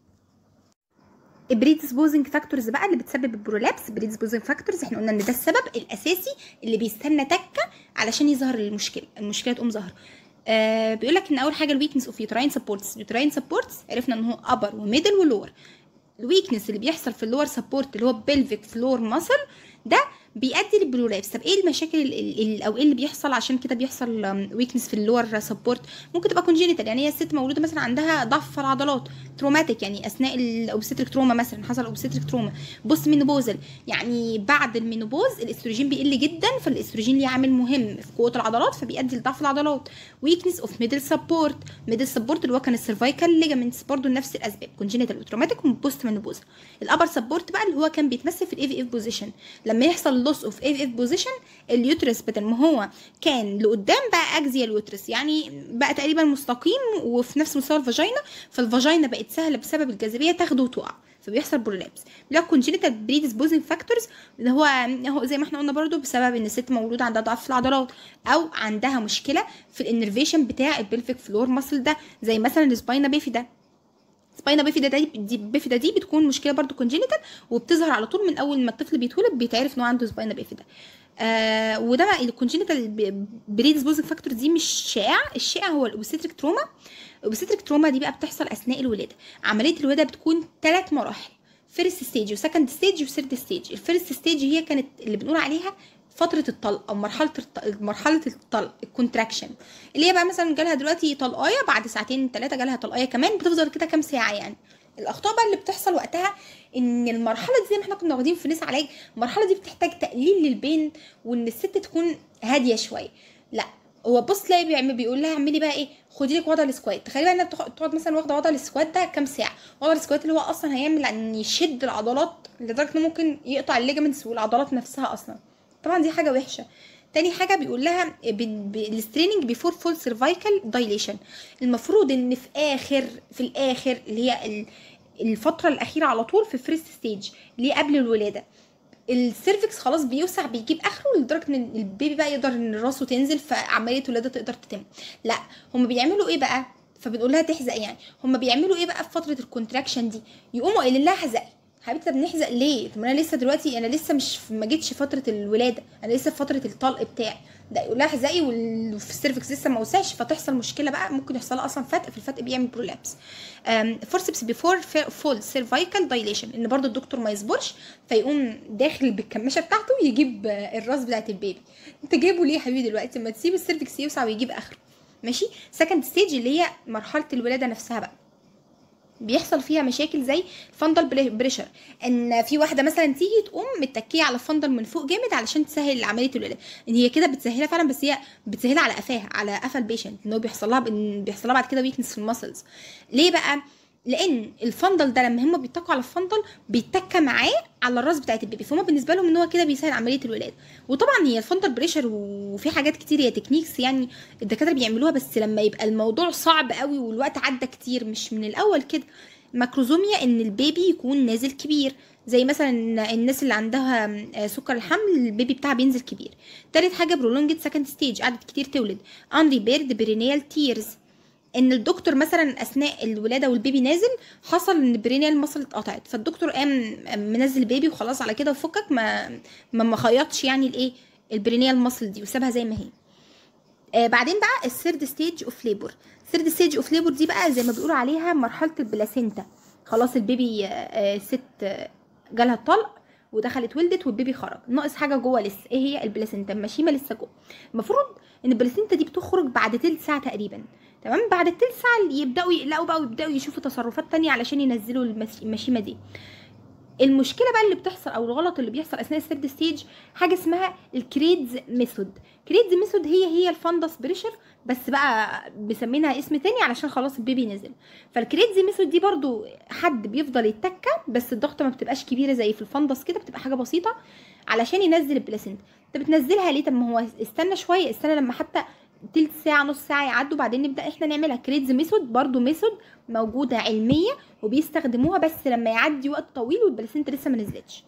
البريدسبوزنج فاكتورز بقى اللي بتسبب البرولابس بريدسبوزنج فاكتورز احنا قلنا ان ده السبب الاساسي اللي بيستنى تكه علشان يظهر المشكله المشكله تقوم ظاهره آه بيقول لك ان اول حاجه الويكنس اوف يوتراين سبورتس يوتراين سبورتس عرفنا ان هو ابر وميدل ولور الويكنس اللي بيحصل في اللور سبورت اللي هو بلفيك فلور ماسل ده بيؤدي للبرولابس طب ايه المشاكل ال- ال- ال- او ايه اللي بيحصل عشان كده بيحصل ويكنس في اللور سبورت ممكن تبقى كونجينيتال يعني هي الست مولوده مثلا عندها ضعف في العضلات تروماتيك يعني اثناء الاوبستريك تروما مثلا حصل اوبستريك تروما بوست مينوبوزل يعني بعد المينوبوز الاستروجين بيقل جدا فالاستروجين ليه عامل مهم في قوه العضلات فبيؤدي لضعف العضلات ويكنس اوف ميدل سبورت ميدل سبورت اللي هو كان السيرفايكال ليجامنتس برضه نفس الاسباب كونجينيتال وتروماتيك وبوست مينوبوزل الابر سبورت بقى اللي هو كان بيتمثل في الاي في اف بوزيشن لما يحصل لوس اوف اي في اف بوزيشن اليوترس بدل ما هو كان لقدام بقى اكزيال يوترس يعني بقى تقريبا مستقيم وفي نفس مستوى الفاجينا فالفاجينا بقت سهله بسبب الجاذبيه تاخده وتقع فبيحصل برولابس لا كونجينيتال بريديسبوزنج فاكتورز اللي هو هو زي ما احنا قلنا برضو بسبب ان الست مولوده عندها ضعف في العضلات او عندها مشكله في الانرفيشن بتاع البلفيك فلور ماسل ده زي مثلا السباينا بيفيدا سباينا بيفيدا دي, دي بيفيدا دي بتكون مشكله برضو كونجينيتال وبتظهر على طول من اول ما الطفل بيتولد بيتعرف ان هو عنده سباينا بيفيدا آه وده بقى الكونجينيتال بريديسبوزنج فاكتور دي مش شائع الشائع هو الاوبستريك تروما الاوبستريك تروما دي بقى بتحصل اثناء الولاده عمليه الولاده بتكون ثلاث مراحل فيرست ستيج وسكند ستيج وثيرد ستيج الفيرست ستيج هي كانت اللي بنقول عليها فتره الطلق او مرحله الط- مرحله الطلق الكونتراكشن اللي هي بقى مثلا جالها دلوقتي طلقايه بعد ساعتين ثلاثه جالها طلقايه كمان بتفضل كده كام ساعه يعني الاخطاء بقى اللي بتحصل وقتها ان المرحله دي زي ما احنا كنا واخدين في ناس علاج المرحله دي بتحتاج تقليل للبين وان الست تكون هاديه شويه لا هو بص تلاقي بيعمل بيقول لها اعملي بقى ايه خدي لك وضع السكوات تخيلي بقى انها بتاخد- تقعد مثلا واخده وضع السكوات ده كام ساعه وضع السكوات اللي هو اصلا هيعمل ان يشد العضلات لدرجه انه ممكن يقطع الليجمنتس والعضلات نفسها اصلا طبعا دي حاجه وحشه تاني حاجه بيقول لها الستريننج بيفور فول سيرفايكال دايليشن المفروض ان في اخر في الاخر اللي هي ال- الفتره الاخيره على طول في فريست ستيج اللي هي قبل الولاده السيرفكس خلاص بيوسع بيجيب اخره لدرجه ان البيبي بقى يقدر ان راسه تنزل فعمليه الولاده تقدر تتم لا هم بيعملوا ايه بقى فبنقول لها تحزق يعني هما بيعملوا ايه بقى في فتره الكونتراكشن دي يقوموا قايلين لها احزقي حبيبتي طب نحزق ليه طب انا لسه دلوقتي انا لسه مش في- ما جيتش فتره الولاده انا لسه في فتره الطلق بتاعي ده يقول لها احزقي وفي السيرفكس لسه ما وسعش فتحصل مشكله بقى ممكن يحصل لها اصلا فتق في الفتق بيعمل برولابس فورسبس بيفور فول سيرفايكال دايليشن ان برضو الدكتور ما يصبرش فيقوم داخل بالكماشه بتاعته يجيب آه، الراس بتاعت البيبي انت جايبه ليه يا حبيبي دلوقتي ما تسيب السيرفكس يوسع ويجيب اخره ماشي سكند ستيج اللي هي مرحله الولاده نفسها بقى بيحصل فيها مشاكل زي الفندل بريشر ان في واحده مثلا تيجي تقوم متكيه على الفندل من فوق جامد علشان تسهل عمليه الولاده ان هي كده بتسهلها فعلا بس هي بتسهلها على قفاها على قفا البيشنت ان هو بيحصل لها بيحصل لها بعد كده ويكنس في المسلز ليه بقى لان الفندل ده لما هم بيتكوا على الفندل بيتكى معاه على الراس بتاعت البيبي فهم بالنسبه لهم ان هو كده بيسهل عمليه الولاده وطبعا هي الفندل بريشر وفي حاجات كتير هي تكنيكس يعني الدكاتره بيعملوها بس لما يبقى الموضوع صعب قوي والوقت عدى كتير مش من الاول كده ماكروزوميا ان البيبي يكون نازل كبير زي مثلا الناس اللي عندها آه، سكر الحمل البيبي بتاعها بينزل كبير تالت حاجه برولونجد سكند ستيج قعدت كتير تولد unrepaired perineal tears ان الدكتور مثلا اثناء الولاده والبيبي نازل حصل ان البرينيال مصل اتقطعت فالدكتور قام منزل البيبي وخلاص على كده وفكك ما ما ما خيطش يعني الايه البرينيال مصل دي وسابها زي ما هي آه بعدين بقى الثيرد ستيج اوف ليبر الثيرد ستيج اوف ليبر دي بقى زي ما بيقولوا عليها مرحله البلاسينتا خلاص البيبي آه آه ست آه جالها الطلق ودخلت ولدت والبيبي خرج ناقص حاجه جوه لسه ايه هي البلاسينتا المشيمه لسه جوه المفروض ان البلاسينتا دي بتخرج بعد تلت ساعه تقريبا تمام بعد التلت ساعه يبداوا يقلقوا بقى ويبداوا يشوفوا تصرفات تانية علشان ينزلوا المس- المشيمه دي المشكله بقى اللي بتحصل او الغلط اللي بيحصل اثناء الثيرد ستيج حاجه اسمها الكريدز ميثود كريدز ميثود هي هي الفندس بريشر بس بقى مسمينها اسم تاني علشان خلاص البيبي نزل فالكريدز ميثود دي برضو حد بيفضل يتكى بس الضغطه ما بتبقاش كبيره زي في الفندس كده بتبقى حاجه بسيطه علشان ينزل البلاسينتا انت بتنزلها ليه طب ما هو استنى شويه استنى لما حتى تلت ساعة نص ساعة يعدوا بعدين نبدأ احنا نعملها كريدز ميثود برضو ميثود موجودة علمية وبيستخدموها بس لما يعدي وقت طويل والبلاسينتا لسه ما نزلتش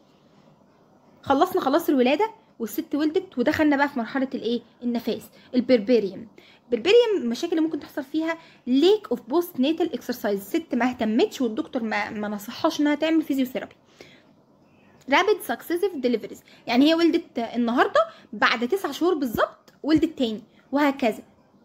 خلصنا خلاص الولادة والست ولدت ودخلنا بقى في مرحلة الايه النفاس البربريم البربريم المشاكل اللي ممكن تحصل فيها ليك اوف بوست ناتال اكسرسايز ست ما اهتمتش والدكتور ما ما نصحهاش انها تعمل فيزيوثيرابي رابid successive deliveries يعني هي ولدت النهارده بعد تسع شهور بالظبط ولدت تاني وهكذا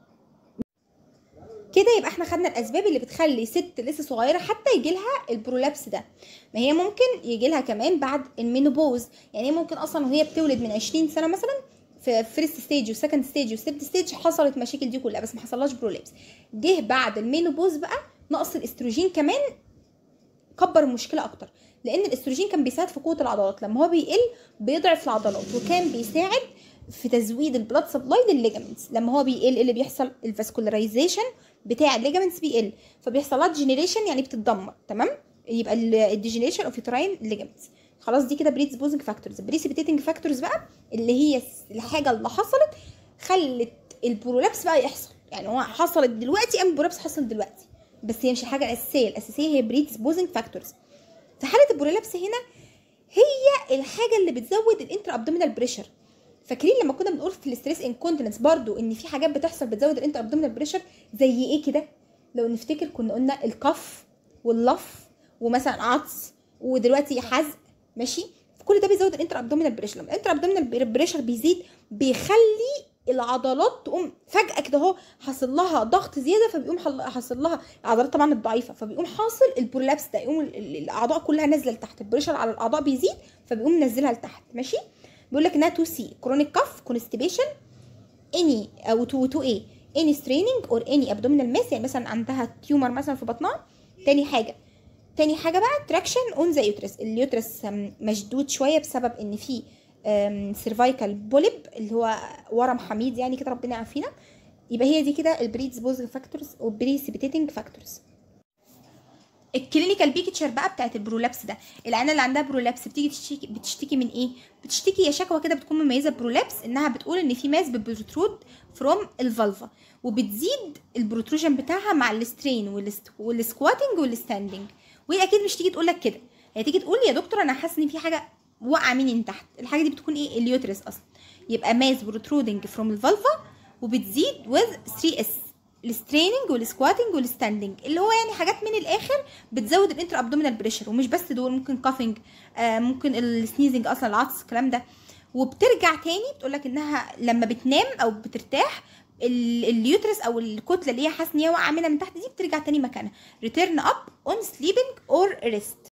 كده يبقى احنا خدنا الاسباب اللي بتخلي ست لسه صغيره حتى يجي لها البرولابس ده ما هي ممكن يجي لها كمان بعد المينوبوز يعني هي ممكن اصلا وهي بتولد من 20 سنه مثلا في فيرست ستيج وسكند ستيج وثيرد ستيج حصلت مشاكل دي كلها بس ما حصلهاش برولابس جه بعد المينوبوز بقى نقص الاستروجين كمان كبر المشكله اكتر لان الاستروجين كان بيساعد في قوه العضلات لما هو بيقل بيضعف العضلات وكان بيساعد في تزويد البلاد سبلاي للليجامنتس لما هو بيقل إيه اللي بيحصل الفاسكولاريزيشن بتاع الليجامنتس بيقل فبيحصل لها ديجنريشن يعني بتتدمر تمام يبقى الديجنريشن اوف يوتراين ليجامنتس خلاص دي كده بريدز بوزنج فاكتورز بريسيبيتيتنج فاكتورز بقى اللي هي الحاجه اللي حصلت خلت البرولابس بقى يحصل يعني هو حصلت دلوقتي قام البرولابس حصل دلوقتي بس هي مش الحاجه الاساسيه الاساسيه هي بريدز بوزنج فاكتورز في حاله البرولابس هنا هي الحاجه اللي بتزود الانتر ابدومينال بريشر فاكرين لما كنا بنقول في الاستريس انكونتيننس برضو ان في حاجات بتحصل بتزود الانتر ابدومينال بريشر زي ايه كده لو نفتكر كنا قلنا الكف واللف ومثلا عطس ودلوقتي حزق ماشي كل ده بيزود الانتر ابدومينال بريشر لما الانتر ابدومينال بريشر بيزيد بيخلي العضلات تقوم فجاه كده اهو حاصل لها ضغط زياده فبيقوم حل- حاصل لها العضلات طبعا الضعيفه فبيقوم حاصل البرولابس ده يقوم ال- ال- الاعضاء كلها نازله لتحت البريشر على الاعضاء بيزيد فبيقوم منزلها لتحت ماشي بيقول لك انها 2 سي كرونيك كف كونستيبيشن اني او 2 2 اي اني ستريننج اور اني ابدومينال ماس يعني مثلا عندها تيومر مثلا في بطنها تاني حاجه تاني حاجه بقى تراكشن اون ذا يوترس اليوترس أم، مشدود شويه بسبب ان في سيرفايكال بوليب اللي هو ورم حميد يعني كده ربنا يعافينا يبقى هي دي كده البريدز بوز فاكتورز والبريسيبيتيتنج فاكتورز الكلينيكال بيكتشر بقى بتاعت البرولابس ده العيانه اللي عندها برولابس بتيجي تشتكي بتشتكي من ايه بتشتكي يا شكوى كده بتكون مميزه برولابس انها بتقول ان في ماس بتبروترود فروم الفالفا وبتزيد البروتروجن بتاعها مع السترين والست- والسكواتنج والستاندنج وهي اكيد مش تيجي تقول لك كده هي تيجي تقول يا دكتور انا حاسه ان في حاجه واقعه مني من تحت الحاجه دي بتكون ايه اليوترس اصلا يبقى ماس بروترودنج فروم الفالفا وبتزيد with 3 اس الستريننج والسكواتنج والستاندنج اللي هو يعني حاجات من الاخر بتزود الانتر ابدومينال بريشر ومش بس دول ممكن كافنج آه ممكن السنيزنج اصلا العطس الكلام ده وبترجع تاني بتقول لك انها لما بتنام او بترتاح ال- اليوترس او الكتله اللي هي حاسه ان هي واقعه منها من تحت دي بترجع تاني مكانها ريتيرن اب اون سليبنج اور ريست